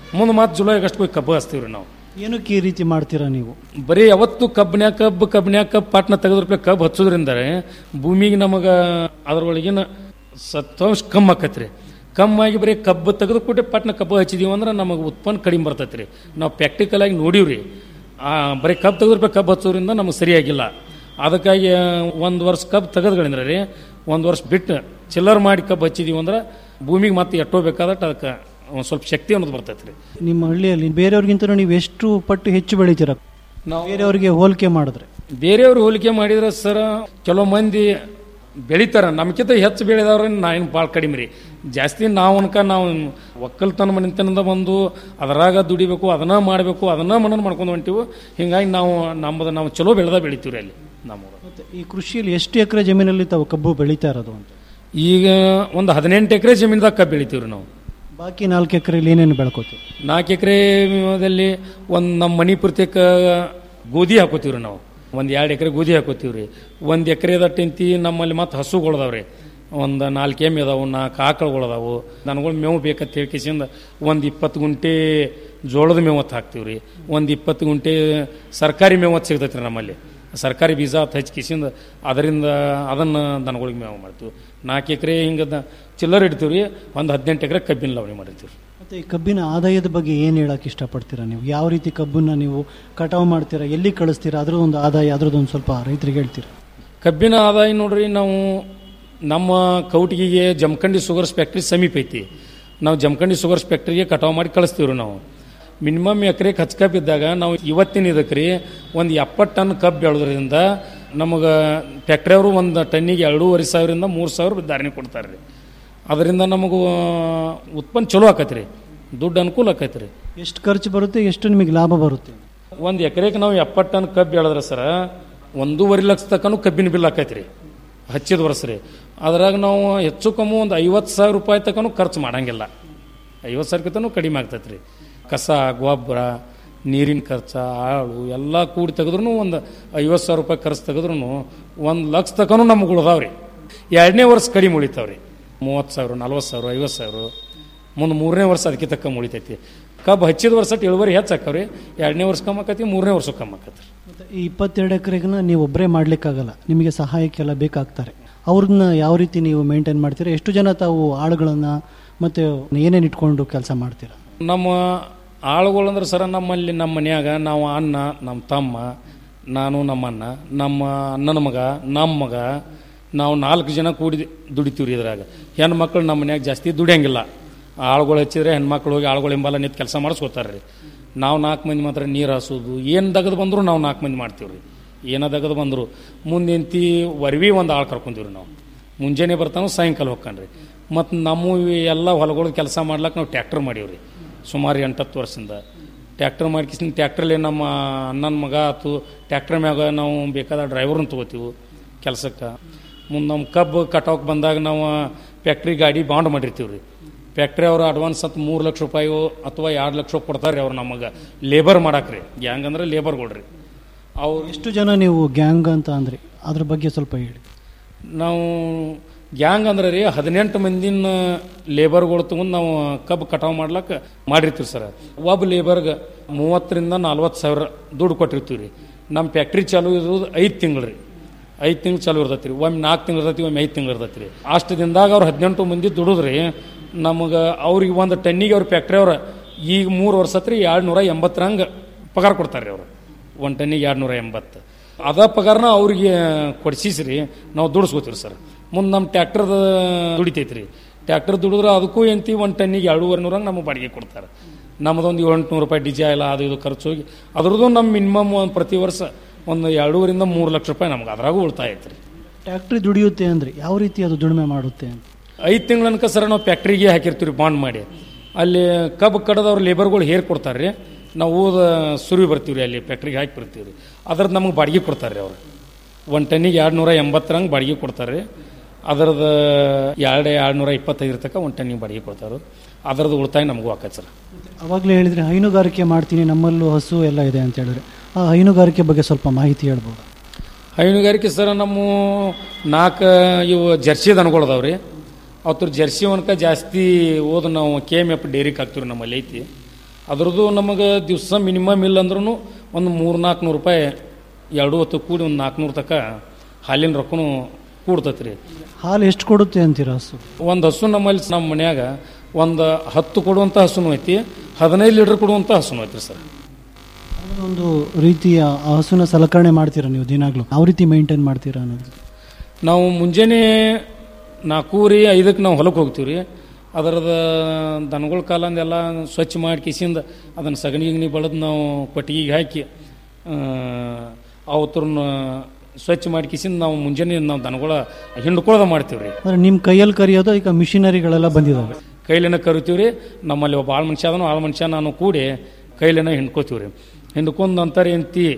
ಮುಂದೆ ಮಾತು ಜುಲೈ ಆಗಸ್ಟ್ ಹೋಗಿ ಕಬ್ಬು ಹಚ್ತೀವಿ ರೀ ನಾವು ಏನಕ್ಕೆ ಈ ರೀತಿ ಮಾಡ್ತೀರಾ ನೀವು ಬರೀ ಯಾವತ್ತು ಕಬ್ಬಿನ್ಯಾಗ ಕಬ್ಬು ಕಬ್ಬಿನ್ಯಾಗ ಕಬ್ಬು ಪಾಟ್ನ ತೆಗೆದ್ರಪ್ಲೆ ಕಬ್ಬು ಹಚ್ಚೋದ್ರಿಂದ ಭೂಮಿಗೆ ನಮಗೆ ಅದರೊಳಗಿನ ಸತ್ವಾಂಶ ಕಮ್ಮಿ ಆಕತ್ರಿ ಕಮ್ಮಾಗಿ ಬರೀ ಕಬ್ಬು ತೆಗೆದು ಕೊಟ್ಟೆ ಪಟ್ನ ಕಬ್ಬು ಹಚ್ಚಿದೀವಿ ಅಂದ್ರೆ ನಮಗೆ ಉತ್ಪನ್ನ ಕಡಿಮೆ ಬರ್ತೈತೆ ರೀ ನಾವು ಪ್ರಾಕ್ಟಿಕಲ್ ಆಗಿ ನೋಡೀವ್ರಿ ಆ, ಬರೀ ಕಬ್ಬು ತೆಗೆದ್ರಪ್ಲೆ ಕಬ್ಬು ಹಚ್ಚೋದ್ರಿಂದ ನಮಗೆ ಸರಿಯಾಗಿಲ್ಲ ಅದಕ್ಕಾಗಿ ಒಂದು ವರ್ಷ ಕಬ್ಬು ತೆಗೆದ್ಗಳಿಂದ್ರೆ ರೀ ಒಂದು ವರ್ಷ ಬಿಟ್ಟು ಚಿಲ್ಲರ್ ಮಾಡಿ ಕಬ್ಬು ಹಚ್ಚಿದೀವಿ ಅಂದ್ರೆ ಭೂಮಿಗೆ ಮತ್ತೆ ಎಟ್ಟೋ ಬೇಕಾದಟ್ಟು ಅದಕ್ಕೆ ಒಂದು ಸ್ವಲ್ಪ ಶಕ್ತಿ ಅನ್ನೋದು ಬರ್ತೈತೆ ರೀ ನಿಮ್ಮ ಹಳ್ಳಿಯಲ್ಲಿ ಬೇರೆಯವ್ರಿಗಿಂತ ನೀವು ಎಷ್ಟು ಪಟ್ಟು ಹೆಚ್ಚು ಬೆಳಿತೀರ ನಾವು ಬೇರೆಯವ್ರಿಗೆ ಹೋಲಿಕೆ ಮಾಡಿದ್ರೆ ಬೇರೆಯವ್ರು ಹೋಲಿಕೆ ಮಾಡಿದ್ರೆ ಸರ ಕೆಲವು ಮಂದಿ ಬೆಳಿತಾರ ನಮ್ಕಿಂತ ಹೆಚ್ಚು ಬೆಳೆದವ್ರ ನಾ ಏನು ಭಾಳ ಕಡಿಮೆ ರೀ ಜಾಸ್ತಿ ನಾವು ಅನ್ಕ ನಾವು ಒಕ್ಕಲ್ತನ ಮನೆತನದ ಬಂದು ಅದರಾಗ ದುಡಿಬೇಕು ಅದನ್ನ ಮಾಡಬೇಕು ಅದನ್ನ ಮನನ ಮಾಡ್ಕೊಂಡು ಹೊಂಟಿವು ಹಿಂಗಾಗಿ ನಾವು ನಮ್ಮದು ನಾವು ಚಲೋ ಬೆಳೆದ ಬೆಳಿತೀವಿ ರೀ ಅಲ್ಲಿ ನಮ್ಮ ಮತ್ತೆ ಈ ಕೃಷಿಯಲ್ಲಿ ಎಷ್ಟು ಎಕರೆ ಜಮೀನಲ್ಲಿ ತಾವು ಕಬ್ಬು ಬೆಳೀತಾ ಇರೋದು ಅಂತ ಈಗ ಒಂದು ಹದಿನೆಂಟು ಎಕರೆ ಜಮೀನ್ದಾಗ ಕಬ್ಬು ಬೆಳಿತೀವಿ ರೀ ನಾವು ಬಾಕಿ ನಾಲ್ಕು ಎಕರೆಯಲ್ಲಿ ಏನೇನು ಬೆಳ್ಕೋತೀವಿ ನಾಲ್ಕು ಎಕರೆದಲ್ಲಿ ಒಂದು ನಮ್ಮ ಮನಿ ಪೂರ್ತಿಕ ಗೋಧಿ ಹಾಕೋತೀವಿ ರೀ ನಾವು ಒಂದು ಎರಡು ಎಕರೆ ಗೋಧಿ ಹಾಕೋತೀವಿ ರೀ ಒಂದು ಎಕರೆ ದಟ್ಟಿಂತಿ ನಮ್ಮಲ್ಲಿ ಮತ್ತೆ ಹಸುಗಳು ರೀ ಒಂದು ನಾಲ್ಕು ಎಮ್ಮೆ ಅದಾವು ನಾಲ್ಕು ಆಕಳುಗಳು ಅದಾವು ನನಗಳು ಮೇವು ಬೇಕಂತ ಹೇಳ್ಕಿಸಿಂದ ಒಂದು ಇಪ್ಪತ್ತು ಗುಂಟೆ ಜೋಳದ ಮೇವತ್ತು ಹಾಕ್ತೀವಿ ರೀ ಒಂದು ಇಪ್ಪತ್ತು ಗುಂಟೆ ಸರ್ಕಾರಿ ಮೇವತ್ತು ಸಿಗ್ತೈತೆ ರೀ ನಮ್ಮಲ್ಲಿ ಸರ್ಕಾರಿ ಬೀಜ ಹಚ್ಕಿಸಿಂದ ಅದರಿಂದ ಅದನ್ನು ದನಗಳಿಗೆ ಮೇವು ಮಾಡ್ತೀವಿ ನಾಲ್ಕು ಎಕರೆ ಹಿಂಗೆ ಚಿಲ್ಲರ್ ಇಡ್ತೀವಿ ರೀ ಒಂದು ಹದಿನೆಂಟು ಎಕರೆ ಕಬ್ಬಿನ ಲವಣಿ ಮಾಡಿರ್ತೀವಿ ಮತ್ತೆ ಈ ಕಬ್ಬಿನ ಆದಾಯದ ಬಗ್ಗೆ ಏನು ಹೇಳಕ್ಕೆ ಇಷ್ಟಪಡ್ತೀರಾ ನೀವು ಯಾವ ರೀತಿ ಕಬ್ಬನ್ನ ನೀವು ಕಟಾವು ಮಾಡ್ತೀರಾ ಎಲ್ಲಿ ಕಳಿಸ್ತೀರಾ ಅದ್ರದ್ದು ಒಂದು ಆದಾಯ ಅದ್ರದ್ದು ಒಂದು ಸ್ವಲ್ಪ ರೈತರಿಗೆ ಹೇಳ್ತೀರಾ ಕಬ್ಬಿನ ಆದಾಯ ನೋಡ್ರಿ ನಾವು ನಮ್ಮ ಕೌಟಿಗೆ ಜಮಖಂಡಿ ಶುಗರ್ಸ್ ಫ್ಯಾಕ್ಟ್ರಿ ಸಮೀಪ ಐತಿ ನಾವು ಜಮಖಂಡಿ ಶುಗರ್ಸ್ ಫ್ಯಾಕ್ಟ್ರಿಗೆ ಕಟಾವು ಮಾಡಿ ಕಳಿಸ್ತೀವಿ ರೀ ನಾವು ಮಿನಿಮಮ್ ಎಕರೆಗೆ ಹಚ್ಚ ಕಬ್ಬು ಇದ್ದಾಗ ನಾವು ಇವತ್ತಿನ ಇದಕ್ಕೆ ರೀ ಒಂದು ಎಪ್ಪತ್ತು ಟನ್ ಕಬ್ಬು ಬೆಳೆದ್ರಿಂದ ನಮಗೆ ಫ್ಯಾಕ್ಟ್ರಿಯವರು ಒಂದು ಟನ್ನಿಗೆ ಎರಡೂವರೆ ಸಾವಿರದಿಂದ ಮೂರು ಸಾವಿರ ಧಾರಣೆ ಕೊಡ್ತಾರೆ ರೀ ಅದರಿಂದ ನಮಗೆ ಉತ್ಪನ್ನ ಚಲೋ ಆಕೈತೆ ರೀ ದುಡ್ಡು ಅನುಕೂಲ ಆಕೈತೆ ರೀ ಎಷ್ಟು ಖರ್ಚು ಬರುತ್ತೆ ಎಷ್ಟು ನಿಮಗೆ ಲಾಭ ಬರುತ್ತೆ ಒಂದು ಎಕರೆಗೆ ನಾವು ಎಪ್ಪತ್ತು ಟನ್ ಕಬ್ಬು ಬೆಳೆದ್ರೆ ಸರ ಒಂದೂವರೆ ಲಕ್ಷ ತನಕ ಕಬ್ಬಿನ ಬಿಲ್ ಆಕೈತೆ ರೀ ಹಚ್ಚಿದ ವರ್ಷ ರೀ ಅದ್ರಾಗ ನಾವು ಹೆಚ್ಚು ಕಮ್ಮಿ ಒಂದು ಐವತ್ತು ಸಾವಿರ ರೂಪಾಯಿ ತನಕ ಖರ್ಚು ಮಾಡಂಗಿಲ್ಲ ಐವತ್ತು ಸಾವಿರಕ್ಕಿಂತನೂ ಕಡಿಮೆ ಆಗ್ತೈತೆ ರೀ ಕಸ ಗೊಬ್ಬರ ನೀರಿನ ಖರ್ಚು ಆಳು ಎಲ್ಲ ಕೂಡಿ ತೆಗೆದ್ರೂ ಒಂದು ಐವತ್ತು ಸಾವಿರ ರೂಪಾಯಿ ಖರ್ಚು ತೆಗೆದ್ರೂ ಒಂದು ಲಕ್ಷ ತನಕ ನಮ್ಗೆ ಉಳ್ದಾವ್ ರೀ ಎರಡನೇ ವರ್ಷ ಕಡಿಮೆ ಉಳಿತಾವ್ ರೀ ಮೂವತ್ತು ಸಾವಿರ ನಲ್ವತ್ತು ಸಾವಿರ ಐವತ್ತು ಸಾವಿರ ಮುಂದೆ ಮೂರನೇ ವರ್ಷ ಅದಕ್ಕೆ ತಕ್ಕ ಉಳಿತೈತಿ ಕಬ್ಬು ಹಚ್ಚಿದ ವರ್ಷ ಇಳುವರಿ ಹೆಚ್ಚು ಆಕವ್ರಿ ಎರಡನೇ ವರ್ಷ ಕಮ್ಮಿ ಆಕತಿ ಮೂರನೇ ವರ್ಷ ಕಮ್ಮಿ ಆಕತ್ರಿ ಈ ಇಪ್ಪತ್ತೆರಡು ಎಕರೆಗನ್ನ ನೀವು ಒಬ್ಬರೇ ಮಾಡ್ಲಿಕ್ಕಾಗಲ್ಲ ನಿಮಗೆ ಸಹಾಯಕ್ಕೆಲ್ಲ ಬೇಕಾಗ್ತಾರೆ ಅವ್ರನ್ನ ಯಾವ ರೀತಿ ನೀವು ಮೇಂಟೈನ್ ಮಾಡ್ತೀರಾ ಎಷ್ಟು ಜನ ತಾವು ಆಳುಗಳನ್ನ ಮತ್ತೆ ಏನೇನು ಇಟ್ಕೊಂಡು ಕೆಲಸ ಮಾಡ್ತೀರಾ ನಮ್ಮ ಆಳುಗಳಂದ್ರೆ ಸರ ನಮ್ಮಲ್ಲಿ ನಮ್ಮ ಮನ್ಯಾಗ ನಾವು ಅಣ್ಣ ನಮ್ಮ ತಮ್ಮ ನಾನು ನಮ್ಮ ಅಣ್ಣ ನಮ್ಮ ಅಣ್ಣನ ಮಗ ನಮ್ಮ ಮಗ ನಾವು ನಾಲ್ಕು ಜನ ಕೂಡಿ ದುಡಿತೀವಿ ರೀ ಇದ್ರಾಗ ಹೆಣ್ಮಕ್ಳು ನಮ್ಮ ಮನ್ಯಾಗ ಜಾಸ್ತಿ ದುಡಿಯಂಗಿಲ್ಲ ಆಳುಗಳು ಹಚ್ಚಿದ್ರೆ ಹೆಣ್ಮಕ್ಳು ಹೋಗಿ ಆಳುಗಳ ಹಿಂಬಲ್ಲ ನಿಂತು ಕೆಲಸ ಮಾಡಿಸ್ಕೋತಾರೆ ರೀ ನಾವು ನಾಲ್ಕು ಮಂದಿ ಮಾತ್ರ ನೀರು ಹಾಸೋದು ಏನು ದಗದು ಬಂದರೂ ನಾವು ನಾಲ್ಕು ಮಂದಿ ಮಾಡ್ತೀವಿ ರೀ ಏನೋ ದಗದು ಬಂದರು ಮುಂದಿಂತಿ ವರವಿ ಒಂದು ಆಳು ಕರ್ಕೊಂತೀವಿ ರೀ ನಾವು ಮುಂಜಾನೆ ಬರ್ತಾನೋ ಸಾಯಂಕಾಲ ಹೋಗ್ಕಂಡ್ರಿ ಮತ್ತು ನಮ್ಮ ಎಲ್ಲ ಹೊಲಗಳ ಕೆಲಸ ಮಾಡ್ಲಿಕ್ಕೆ ನಾವು ಟ್ಯಾಕ್ಟರ್ ಮಾಡೀವಿ ರೀ ಸುಮಾರು ಎಂಟತ್ತು ವರ್ಷದಿಂದ ಟ್ಯಾಕ್ಟರ್ ಮಾಡ್ಕಿಸಿನ ಟ್ಯಾಕ್ಟ್ರಲ್ಲಿ ನಮ್ಮ ಅಣ್ಣನ ಮಗ ಆತು ಟ್ಯಾಕ್ಟರ್ ಮ್ಯಾಗ ನಾವು ಬೇಕಾದ ಡ್ರೈವರ್ನ ತೊಗೋತೀವಿ ಕೆಲಸಕ್ಕೆ ಮುಂದೆ ನಮ್ಮ ಕಬ್ಬು ಕಟಾವ್ಕೆ ಬಂದಾಗ ನಾವು ಫ್ಯಾಕ್ಟ್ರಿ ಗಾಡಿ ಬಾಂಡ್ ಮಾಡಿರ್ತೀವಿ ರೀ ಫ್ಯಾಕ್ಟ್ರಿ ಅವರು ಅಡ್ವಾನ್ಸ್ ಅಂತ ಮೂರು ಲಕ್ಷ ರೂಪಾಯಿ ಅಥವಾ ಎರಡು ಲಕ್ಷ ಕೊಡ್ತಾರೆ ಅವ್ರು ನಮಗೆ ಲೇಬರ್ ಮಾಡಾಕ್ರಿ ಗ್ಯಾಂಗ್ ಅಂದ್ರೆ ಲೇಬರ್ಗಳು ರೀ ಅವ್ರು ಎಷ್ಟು ಜನ ನೀವು ಗ್ಯಾಂಗ್ ಅಂತ ಅಂದ್ರಿ ಅದ್ರ ಬಗ್ಗೆ ಸ್ವಲ್ಪ ಹೇಳಿ ನಾವು ಗ್ಯಾಂಗ್ ಅಂದ್ರೆ ರೀ ಹದಿನೆಂಟು ಮಂದಿನ ಲೇಬರ್ಗಳು ತಗೊಂಡು ನಾವು ಕಬ್ಬು ಕಟಾವು ಮಾಡ್ಲಕ್ಕೆ ಮಾಡಿರ್ತೀವಿ ಸರ್ ಒಬ್ಬ ಲೇಬರ್ಗೆ ಮೂವತ್ತರಿಂದ ನಲ್ವತ್ತು ಸಾವಿರ ದುಡ್ಡು ಕೊಟ್ಟಿರ್ತೀವಿ ರೀ ನಮ್ಮ ಫ್ಯಾಕ್ಟ್ರಿ ಚಾಲು ಇರೋದು ಐದು ತಿಂಗಳು ರೀ ಐದು ತಿಂಗಳು ಚಾಲು ಇರ್ತೈತಿ ರೀ ಒಮ್ಮೆ ನಾಲ್ಕು ತಿಂಗಳು ಇರ್ತೈತಿ ಒಮ್ಮೆ ಐದು ತಿಂಗಳು ಇರ್ತೈತಿ ರೀ ಅಷ್ಟು ದಿನದಾಗ ಅವ್ರು ಹದಿನೆಂಟು ಮಂದಿ ದುಡಿದ್ರಿ ನಮಗೆ ಅವ್ರಿಗೆ ಒಂದು ಟನ್ನಿಗೆ ಅವ್ರ ಫ್ಯಾಕ್ಟ್ರಿ ಅವ್ರ ಈಗ ಮೂರು ವರ್ಷ ಹತ್ರಿ ಎರಡು ನೂರ ಎಂಬತ್ತರಂಗೆ ಪಗಾರ ಕೊಡ್ತಾರೆ ರೀ ಅವರು ಒಂದು ಟನ್ನಿಗೆ ಎರಡು ನೂರ ಎಂಬತ್ತು ಅದ ಪಗಾರನ ಅವ್ರಿಗೆ ಕೊಡ್ಸಿಸ್ರಿ ನಾವು ದುಡಿಸ್ಕೋತೀವಿ ಸರ್ ಮುಂದೆ ನಮ್ಮ ಟ್ಯಾಕ್ಟರ್ದ ದುಡಿತೈತಿ ರೀ ಟ್ಯಾಕ್ಟರ್ ದುಡಿದ್ರೆ ಅದಕ್ಕೂ ಎಂತಿ ಒಂದು ಟನ್ನಿಗೆ ಎರಡೂವರೆ ನೂರಂಗೆ ನಮಗೆ ಬಾಡಿಗೆ ಕೊಡ್ತಾರೆ ನಮ್ಮದೊಂದು ಏಳೆಂಟುನೂರು ರೂಪಾಯಿ ಡಿಜೆ ಎಲ್ಲ ಅದು ಇದು ಖರ್ಚು ಹೋಗಿ ಅದ್ರದ್ದು ನಮ್ಮ ಮಿನಿಮಮ್ ಒಂದು ಪ್ರತಿ ವರ್ಷ ಒಂದು ಎರಡೂವರಿಂದ ಮೂರು ಲಕ್ಷ ರೂಪಾಯಿ ನಮ್ಗೆ ಅದ್ರಾಗೂ ಉಳಿತಾಯ ಐತೆ ರೀ ಫ್ಯಾಕ್ಟ್ರಿ ದುಡಿಯುತ್ತೆ ಅಂದ್ರೆ ಯಾವ ರೀತಿ ಅದು ದುಡಿಮೆ ಮಾಡುತ್ತೆ ಅಂತ ಐದು ತಿಂಗಳ ತನಕ ಸರ್ ನಾವು ಫ್ಯಾಕ್ಟ್ರಿಗೆ ಹಾಕಿರ್ತೀವಿ ಬಾಂಡ್ ಮಾಡಿ ಅಲ್ಲಿ ಕಬ್ಬು ಕಡದವ್ರು ಲೇಬರ್ಗಳು ಹೇರ್ ಕೊಡ್ತಾರೆ ರೀ ನಾವು ಊದ ಸುರಿ ಬರ್ತೀವಿ ರೀ ಅಲ್ಲಿ ಫ್ಯಾಕ್ಟ್ರಿಗೆ ಹಾಕಿ ಬರ್ತೀವಿ ರೀ ಅದ್ರದ್ದು ನಮಗೆ ಬಾಡಿಗೆ ಕೊಡ್ತಾರೆ ರೀ ಅವರು ಒಂದು ಟನ್ನಿಗೆ ಎರಡು ನೂರ ಎಂಬತ್ತರಂಗೆ ಬಾಡಿಗೆ ಕೊಡ್ತಾರೆ ರೀ ಅದರದ್ದು ಎರಡು ಎರಡು ನೂರ ಇಪ್ಪತ್ತೈದರ ತನಕ ಒಂದು ಟನ್ನಿಗೆ ಬಾಡಿಗೆ ಕೊಡ್ತಾರೆ ಅದರದ್ದು ಉಳಿತಾಯ ನಮಗೂ ಆಕೈತೆ ಸರ್ ಅವಾಗಲೇ ಹೇಳಿದ್ರೆ ಹೈನುಗಾರಿಕೆ ಮಾಡ್ತೀನಿ ನಮ್ಮಲ್ಲೂ ಹಸು ಎಲ್ಲ ಇದೆ ಅಂತ ಹೇಳಿದ್ರೆ ಆ ಹೈನುಗಾರಿಕೆ ಬಗ್ಗೆ ಸ್ವಲ್ಪ ಮಾಹಿತಿ ಹೇಳ್ಬೋದು ಹೈನುಗಾರಿಕೆ ಸರ್ ನಮ್ಮ ನಾಲ್ಕು ಇವು ಜರ್ಸಿ ದನಗಳು ಅದಾವೆ ರೀ ಅವ್ರ ಜರ್ಸಿ ಒನ್ಕ ಜಾಸ್ತಿ ಓದು ನಾವು ಕೆ ಎಮ್ ಎಫ್ ಡೈರಿಗೆ ಹಾಕ್ತೀವಿ ನಮ್ಮಲ್ಲಿ ಐತಿ ಅದ್ರದ್ದು ನಮಗೆ ದಿವಸ ಮಿನಿಮಮ್ ಇಲ್ಲ ಅಂದ್ರೂ ಒಂದು ಮೂರು ನಾಲ್ಕುನೂರು ರೂಪಾಯಿ ಎರಡು ಹೊತ್ತು ಕೂಡಿ ಒಂದು ನಾಲ್ಕುನೂರು ತನಕ ಹಾಲಿನ ರೊಕ್ಕನು ಕೂಡ್ತೈತೆ ರೀ ಹಾಲು ಎಷ್ಟು ಕೊಡುತ್ತೆ ಅಂತೀರಾ ಹಸು ಒಂದು ಹಸು ನಮ್ಮಲ್ಲಿ ನಮ್ಮ ಮನ್ಯಾಗ ಒಂದು ಹತ್ತು ಕೊಡುವಂಥ ಹಸುನು ಐತಿ ಹದಿನೈದು ಲೀಟ್ರ್ ಕೊಡುವಂಥ ಹಸುನು ಐತಿ ಸರ್ ಒಂದು ರೀತಿಯ ಆ ಹಸುನ ಸಲಕರಣೆ ಮಾಡ್ತೀರಾ ನೀವು ದಿನಾಗ್ಲೂ ಯಾವ ರೀತಿ ಮೇಂಟೈನ್ ಮಾಡ್ತೀರಾ ಅನ್ನೋದು ನಾವು ಮುಂಜಾನೆ ನಾಲ್ಕೂವರೆ ಐದಕ್ಕೆ ನಾವು ಹೊಲಕ್ಕೆ ಹೋಗ್ತೀವಿ ರೀ ಅದರದ ದನಗಳ ಕಾಲಂದೆಲ್ಲ ಸ್ವಚ್ಛ ಮಾಡಿ ಕಿಸಿಂದ ಅದನ್ನು ಸಗಣಿ ಗಿಗಣಿ ಬಳದು ನಾವು ಕೊಟ್ಟಿಗೆಗೆ ಹಾಕಿ ಅವತ್ರನ್ನ ಸ್ವಚ್ಛ ಮಾಡಿ ಕಿಸಿಂದ ನಾವು ಮುಂಜಾನೆ ನಾವು ದನಗಳ ಹಿಂಡ್ಕೊಳ್ಳೋದ ಮಾಡ್ತೀವಿ ರೀ ಅಂದ್ರೆ ನಿಮ್ಮ ಕೈಯಲ್ಲಿ ಕರಿಯೋದು ಈಗ ಮಿಷಿನರಿಗಳೆಲ್ಲ ಬಂದಿದ್ದಾವೆ ಕೈಲಿನ ಕರಿತೀವಿ ರೀ ನಮ್ಮಲ್ಲಿ ಒಬ್ಬ ಆಳು ಮನುಷ್ಯ ಅದನ್ನು ಆಳು ಮನುಷ್ಯ ನಾನು ಕೂಡಿ ಕೈಲಿನ ಹಿಂಡ್ಕೋತೀವಿ ರೀ ಹಿಂಡ್ಕೊಂಡ್ ನಂತರ ಎಂತಿ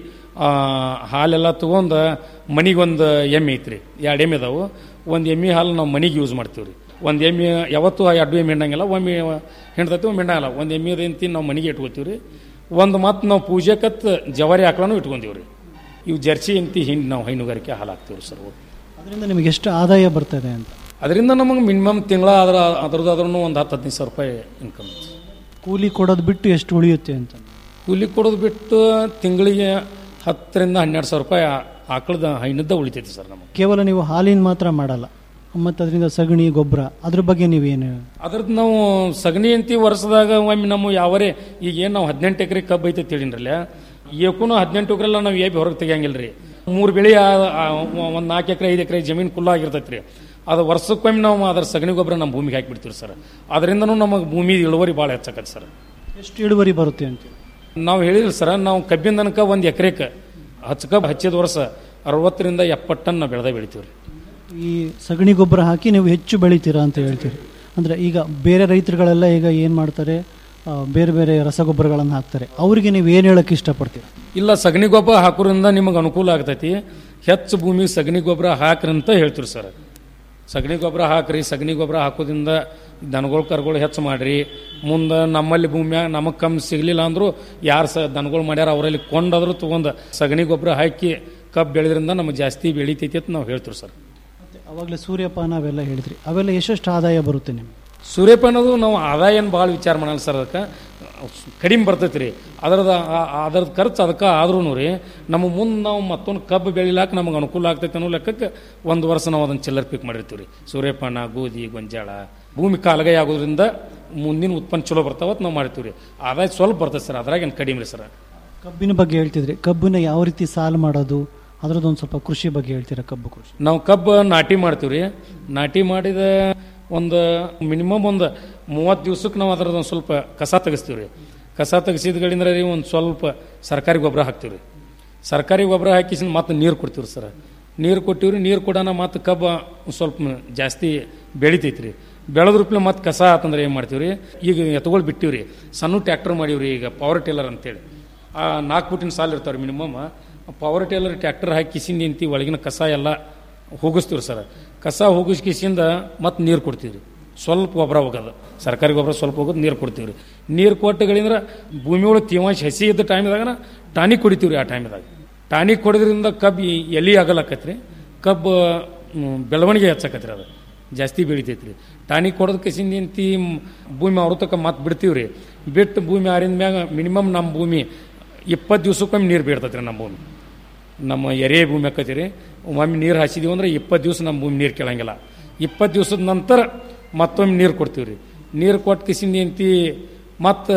ಹಾಲೆಲ್ಲ ತೊಗೊಂಡು ಮನಿಗೊಂದು ಎಮ್ಮೆ ಐತ್ರಿ ಎರಡು ಎಮ್ಮೆ ಅದಾವು ಒಂದು ಎಮ್ಮೆ ಹಾಲು ನಾವು ಮನಿಗೆ ಯೂಸ್ ಮಾಡ್ತೀವಿ ರೀ ಒಂದು ಎಮ್ಮೆ ಯಾವತ್ತೂ ಆ ಎರಡು ಎಮ್ಮೆ ಹಿಂಡಂಗಿಲ್ಲ ಒಮ್ಮೆ ಹಿಂಡ್ತೈತಿ ಒಮ್ಮೆ ಹಿಂಡಂಗಿಲ್ಲ ಒಂದು ಎಮ್ಮೆ ಎಂತಿ ನಾವು ಮನೆಗೆ ಇಟ್ಕೋತೀವಿ ರೀ ಒಂದು ಮತ್ತು ನಾವು ಪೂಜೆಕತ್ ಜವಾರಿ ಆಕಳನೂ ಇಟ್ಕೊಂತೀವಿ ರೀ ಇವು ಜರ್ಸಿ ಎಂತಿ ಹಿಂಡಿ ನಾವು ಹೈನುಗಾರಿಕೆ ಹಾಲು ಹಾಕ್ತೀವಿ ಸರ್ ಅದರಿಂದ ನಿಮಗೆ ಎಷ್ಟು ಆದಾಯ ಬರ್ತದೆ ಅಂತ ಅದರಿಂದ ನಮಗೆ ಮಿನಿಮಮ್ ತಿಂಗಳ ಅದ್ರ ಅದ್ರದ್ದು ಅದ್ರೂ ಒಂದು ಹತ್ತು ಹದಿನೈದು ಸಾವಿರ ರೂಪಾಯಿ ಇನ್ಕಮ್ ಕೂಲಿ ಕೊಡೋದು ಬಿಟ್ಟು ಎಷ್ಟು ಉಳಿಯುತ್ತೆ ಅಂತ ಕೂಲಿ ಕೊಡೋದು ಬಿಟ್ಟು ತಿಂಗಳಿಗೆ ಹತ್ತರಿಂದ ಹನ್ನೆರಡು ಸಾವಿರ ರೂಪಾಯಿ ಆಕಳದ ಹೈನದ್ದ ಉಳಿತೈತಿ ಸರ್ ನಮಗೆ ಕೇವಲ ನೀವು ಹಾಲಿನ ಮಾತ್ರ ಮಾಡಲ್ಲ ಮತ್ತು ಅದರಿಂದ ಸಗಣಿ ಗೊಬ್ಬರ ಅದ್ರ ಬಗ್ಗೆ ನೀವೇನು ಅದ್ರದ್ದು ನಾವು ಸಗಣಿ ಅಂತಿ ವರ್ಷದಾಗ ಒಮ್ಮೆ ನಮ್ಮ ಯಾವರೇ ಈಗ ಏನು ನಾವು ಹದಿನೆಂಟು ಎಕರೆ ಕಬ್ಬು ಐತೆ ತಿಳಿನ್ರಲ್ಲ ಏಕೂನು ಹದಿನೆಂಟು ಎಕರೆಲ್ಲ ನಾವು ಏಬಿ ಹೊರಗೆ ತೆಗಿಯಂಗಿಲ್ಲ ರೀ ಮೂರು ಬೆಳೆ ಒಂದು ನಾಲ್ಕು ಎಕರೆ ಐದು ಎಕರೆ ಜಮೀನು ಕುಲ್ಲ ಆಗಿರ್ತೈತೆ ರೀ ಅದು ವರ್ಷಕ್ಕೊಮ್ಮೆ ನಾವು ಅದ್ರ ಸಗಣಿ ಗೊಬ್ಬರ ನಮ್ಮ ಭೂಮಿಗೆ ಹಾಕಿಬಿಡ್ತೀವಿ ಸರ್ ಅದರಿಂದನೂ ನಮಗೆ ಭೂಮಿ ಇಳುವರಿ ಭಾಳ ಹೆಚ್ಚಾಕತ್ತೆ ಸರ್ ಎಷ್ಟು ಇಳುವರಿ ಬರುತ್ತೆ ಅಂತ ನಾವು ಹೇಳಿದ್ರಿ ಸರ್ ನಾವು ಕಬ್ಬಿನ ತನಕ ಒಂದು ಎಕರೆಗೆ ಹಚ್ಚ ಕಬ್ಬು ಹಚ್ಚಿದ ವರ್ಷ ಅರವತ್ತರಿಂದ ಎಪ್ಪತ್ತು ಟನ್ ನಾವು ಬೆಳೆದ ಬೆಳಿತೀವಿ ರೀ ಈ ಸಗಣಿ ಗೊಬ್ಬರ ಹಾಕಿ ನೀವು ಹೆಚ್ಚು ಬೆಳಿತೀರಾ ಅಂತ ಹೇಳ್ತೀರಿ ಅಂದರೆ ಈಗ ಬೇರೆ ರೈತರುಗಳೆಲ್ಲ ಈಗ ಏನು ಮಾಡ್ತಾರೆ ಆ, ಬೇರೆ ಬೇರೆ ರಸಗೊಬ್ಬರಗಳನ್ನು ಹಾಕ್ತಾರೆ ಅವರಿಗೆ ನೀವು ಏನು ಹೇಳಕ್ಕೆ ಇಷ್ಟಪಡ್ತೀರಾ ಇಲ್ಲ ಸಗಣಿ ಗೊಬ್ಬರ ಹಾಕೋದ್ರಿಂದ ನಿಮಗೆ ಅನುಕೂಲ ಆಗ್ತೈತಿ ಹೆಚ್ಚು ಭೂಮಿಗೆ ಸಗಣಿ ಗೊಬ್ಬರ ಹಾಕ್ರಿ ಅಂತ ಹೇಳ್ತೀವಿ ಸರ್ ಸಗಣಿ ಗೊಬ್ಬರ ಹಾಕ್ರಿ ಸಗಣಿ ಗೊಬ್ಬರ ಹಾಕೋದ್ರಿಂದ ದನಗಳು ಕರುಗಳು ಹೆಚ್ಚು ಮಾಡ್ರಿ ಮುಂದೆ ನಮ್ಮಲ್ಲಿ ಭೂಮಿಯಾಗ ನಮಗೆ ಕಮ್ಮಿ ಸಿಗಲಿಲ್ಲ ಅಂದರೂ ಯಾರು ಸ ದನಗಳು ಮಾಡ್ಯಾರ ಅವರಲ್ಲಿ ಕೊಂಡಾದ್ರೂ ತೊಗೊಂಡು ಸಗಣಿ ಗೊಬ್ಬರ ಹಾಕಿ ಕಬ್ಬು ಬೆಳೆದ್ರಿಂದ ನಮಗೆ ಜಾಸ್ತಿ ಬೆಳಿತೈತಿ ಅಂತ ನಾವು ಹೇಳ್ತೀವಿ ಸರ್ ಅವಾಗಲೇ ಸೂರ್ಯಪಾನ ಅವೆಲ್ಲ ಹೇಳಿದ್ರಿ ಅವೆಲ್ಲ ಎಷ್ಟೆಷ್ಟು ಆದಾಯ ಬರುತ್ತೆ ನಿಮ್ಗೆ ಸೂರ್ಯಪಾನದು ನಾವು ಆದಾಯ ಏನು ಭಾಳ ವಿಚಾರ ಮಾಡಲ್ಲ ಸರ್ ಅದಕ್ಕೆ ಕಡಿಮೆ ಬರ್ತೈತಿ ರೀ ಅದರದ ಅದರದ್ದು ಖರ್ಚು ಅದಕ್ಕೆ ಆದ್ರೂ ರೀ ನಮ್ಮ ಮುಂದೆ ನಾವು ಮತ್ತೊಂದು ಕಬ್ಬು ಬೆಳಿಲಾಕ ನಮಗೆ ಅನುಕೂಲ ಆಗ್ತೈತೆ ಅನ್ನೋ ಲೆಕ್ಕಕ್ಕೆ ಒಂದು ವರ್ಷ ನಾವು ಅದನ್ನು ಚಿಲ್ಲರ್ ಪಿಕ್ ಮಾಡಿರ್ತೀವಿ ರೀ ಸೂರ್ಯಪಾನ ಗೋಧಿ ಗೊಂಜಾಳ ಭೂಮಿ ಕಾಲಗೈ ಆಗೋದ್ರಿಂದ ಮುಂದಿನ ಉತ್ಪನ್ನ ಚಲೋ ಬರ್ತಾವತ್ ನಾವು ಮಾಡ್ತೀವಿ ರೀ ಆದಾಯ ಸ್ವಲ್ಪ ಬರ್ತೈತೆ ಸರ್ ಅದ್ರಾಗ ಏನು ಕಡಿಮೆ ರೀ ಸರ್ ಕಬ್ಬಿನ ಬಗ್ಗೆ ಹೇಳ್ತಿದ್ರಿ ಕಬ್ಬನ್ನ ಯಾವ ರೀತಿ ಸಾಲು ಮಾಡೋದು ಅದರದ್ದೊಂದು ಸ್ವಲ್ಪ ಕೃಷಿ ಬಗ್ಗೆ ಹೇಳ್ತೀರಾ ಕಬ್ಬು ಕೃಷಿ ನಾವು ಕಬ್ಬು ನಾಟಿ ಮಾಡ್ತೀವಿ ರೀ ನಾಟಿ ಮಾಡಿದ ಒಂದು ಮಿನಿಮಮ್ ಒಂದು ಮೂವತ್ತು ದಿವ್ಸಕ್ಕೆ ನಾವು ಅದರದ್ದು ಒಂದು ಸ್ವಲ್ಪ ಕಸ ತೆಗಿಸ್ತೀವಿ ರೀ ಕಸ ತೆಗೆಸಿದ್ಗಳಿಂದ ರೀ ಒಂದು ಸ್ವಲ್ಪ ಸರ್ಕಾರಿ ಗೊಬ್ಬರ ಹಾಕ್ತೀವಿ ರೀ ಸರ್ಕಾರಿ ಗೊಬ್ಬರ ಹಾಕಿಸಿ ಮತ್ತೆ ನೀರು ಕೊಡ್ತೀವಿ ಸರ್ ನೀರು ಕೊಟ್ಟಿವಿ ರೀ ನೀರು ಕೊಡೋಣ ಮತ್ತು ಕಬ್ಬು ಒಂದ್ ಸ್ವಲ್ಪ ಜಾಸ್ತಿ ಬೆಳಿತೈತಿ ರೀ ಬೆಳೆದ್ರೂಪ್ಲೆ ಮತ್ತೆ ಕಸ ಆತಂದ್ರೆ ಏನು ಮಾಡ್ತೀವಿ ರೀ ಈಗ ಎತ್ಗಳು ಬಿಟ್ಟಿವಿ ರೀ ಸಣ್ಣ ಟ್ಯಾಕ್ಟರ್ ಮಾಡೀವಿ ರೀ ಈಗ ಪವರ್ ಟೇಲರ್ ಅಂತೇಳಿ ಆ ನಾಲ್ಕು ಫುಟಿನ ಸಾಲು ಇರ್ತಾವೆ ಮಿನಿಮಮ್ ಪವರ್ ಟೇಲರ್ ಟ್ಯಾಕ್ಟರ್ ಹಾಕಿ ಕಿಸಿಂದ ನಿಂತಿ ಒಳಗಿನ ಕಸ ಎಲ್ಲ ಹೋಗಿಸ್ತೀವಿ ಸರ್ ಕಸ ಹೋಗಿಸ್ ಕಿಸಿಂದ ಮತ್ತೆ ನೀರು ಕೊಡ್ತೀವಿ ರೀ ಸ್ವಲ್ಪ ಗೊಬ್ಬರ ಹೋಗೋದು ಸರ್ಕಾರಿ ಗೊಬ್ಬರ ಸ್ವಲ್ಪ ಹೋಗೋದು ನೀರು ಕೊಡ್ತೀವಿ ರೀ ನೀರು ಕೊಟ್ಟಗಳಿಂದ್ರ ಭೂಮಿ ಒಳಗೆ ತೇವಾಂಶ ಹಸಿ ಇದ್ದ ಟೈಮ್ದಾಗ ಟಾನಿಕ್ ಕುಡಿತೀವಿ ರೀ ಆ ಟೈಮ್ದಾಗ ಟಾನಿಕ್ ಕೊಡೋದ್ರಿಂದ ಕಬ್ಬು ಈ ಎಲಿ ಆಗಲಕ್ಕತ್ರಿ ಕಬ್ಬು ಮ್, ಬೆಳವಣಿಗೆ ಹೆಚ್ಚಾಕತ್ರಿ ಅದು ಜಾಸ್ತಿ ಬೆಳಿತೈತಿ ರೀ ಟಾನಿಕ್ ಕೊಡೋದು ಕಸಿಂದ ನಿಂತಿ ಭೂಮಿ ಅವ್ರ ಮತ್ತೆ ಬಿಡ್ತೀವಿ ರೀ ಬಿಟ್ಟು ಭೂಮಿ ಆರಿದ ಮ್ಯಾಗ ಮಿನಿಮಮ್ ನಮ್ಮ ಭೂಮಿ ಇಪ್ಪತ್ತು ದಿವ್ಸಕ್ಕೊಮ್ಮೆ ನೀರು ಬೀಳ್ತೈತೆ ರೀ ನಮ್ಮ ಭೂಮಿ ನಮ್ಮ ಎರೆ ಭೂಮಿ ಆಕತಿ ರೀ ಒಮ್ಮೆ ನೀರು ಹಾಸಿದೀವಿ ಅಂದ್ರೆ ಇಪ್ಪತ್ತು ದಿವಸ ನಮ್ಮ ಭೂಮಿ ನೀರು ಕೇಳಂಗಿಲ್ಲ ಇಪ್ಪತ್ತು ದಿವಸದ ನಂತರ ಮತ್ತೊಮ್ಮೆ ನೀರು ಕೊಡ್ತೀವಿ ರೀ ನೀರು ಕೊಟ್ಟು ಕಿಸಿಂದ ಎಂತಿ ಮತ್ತು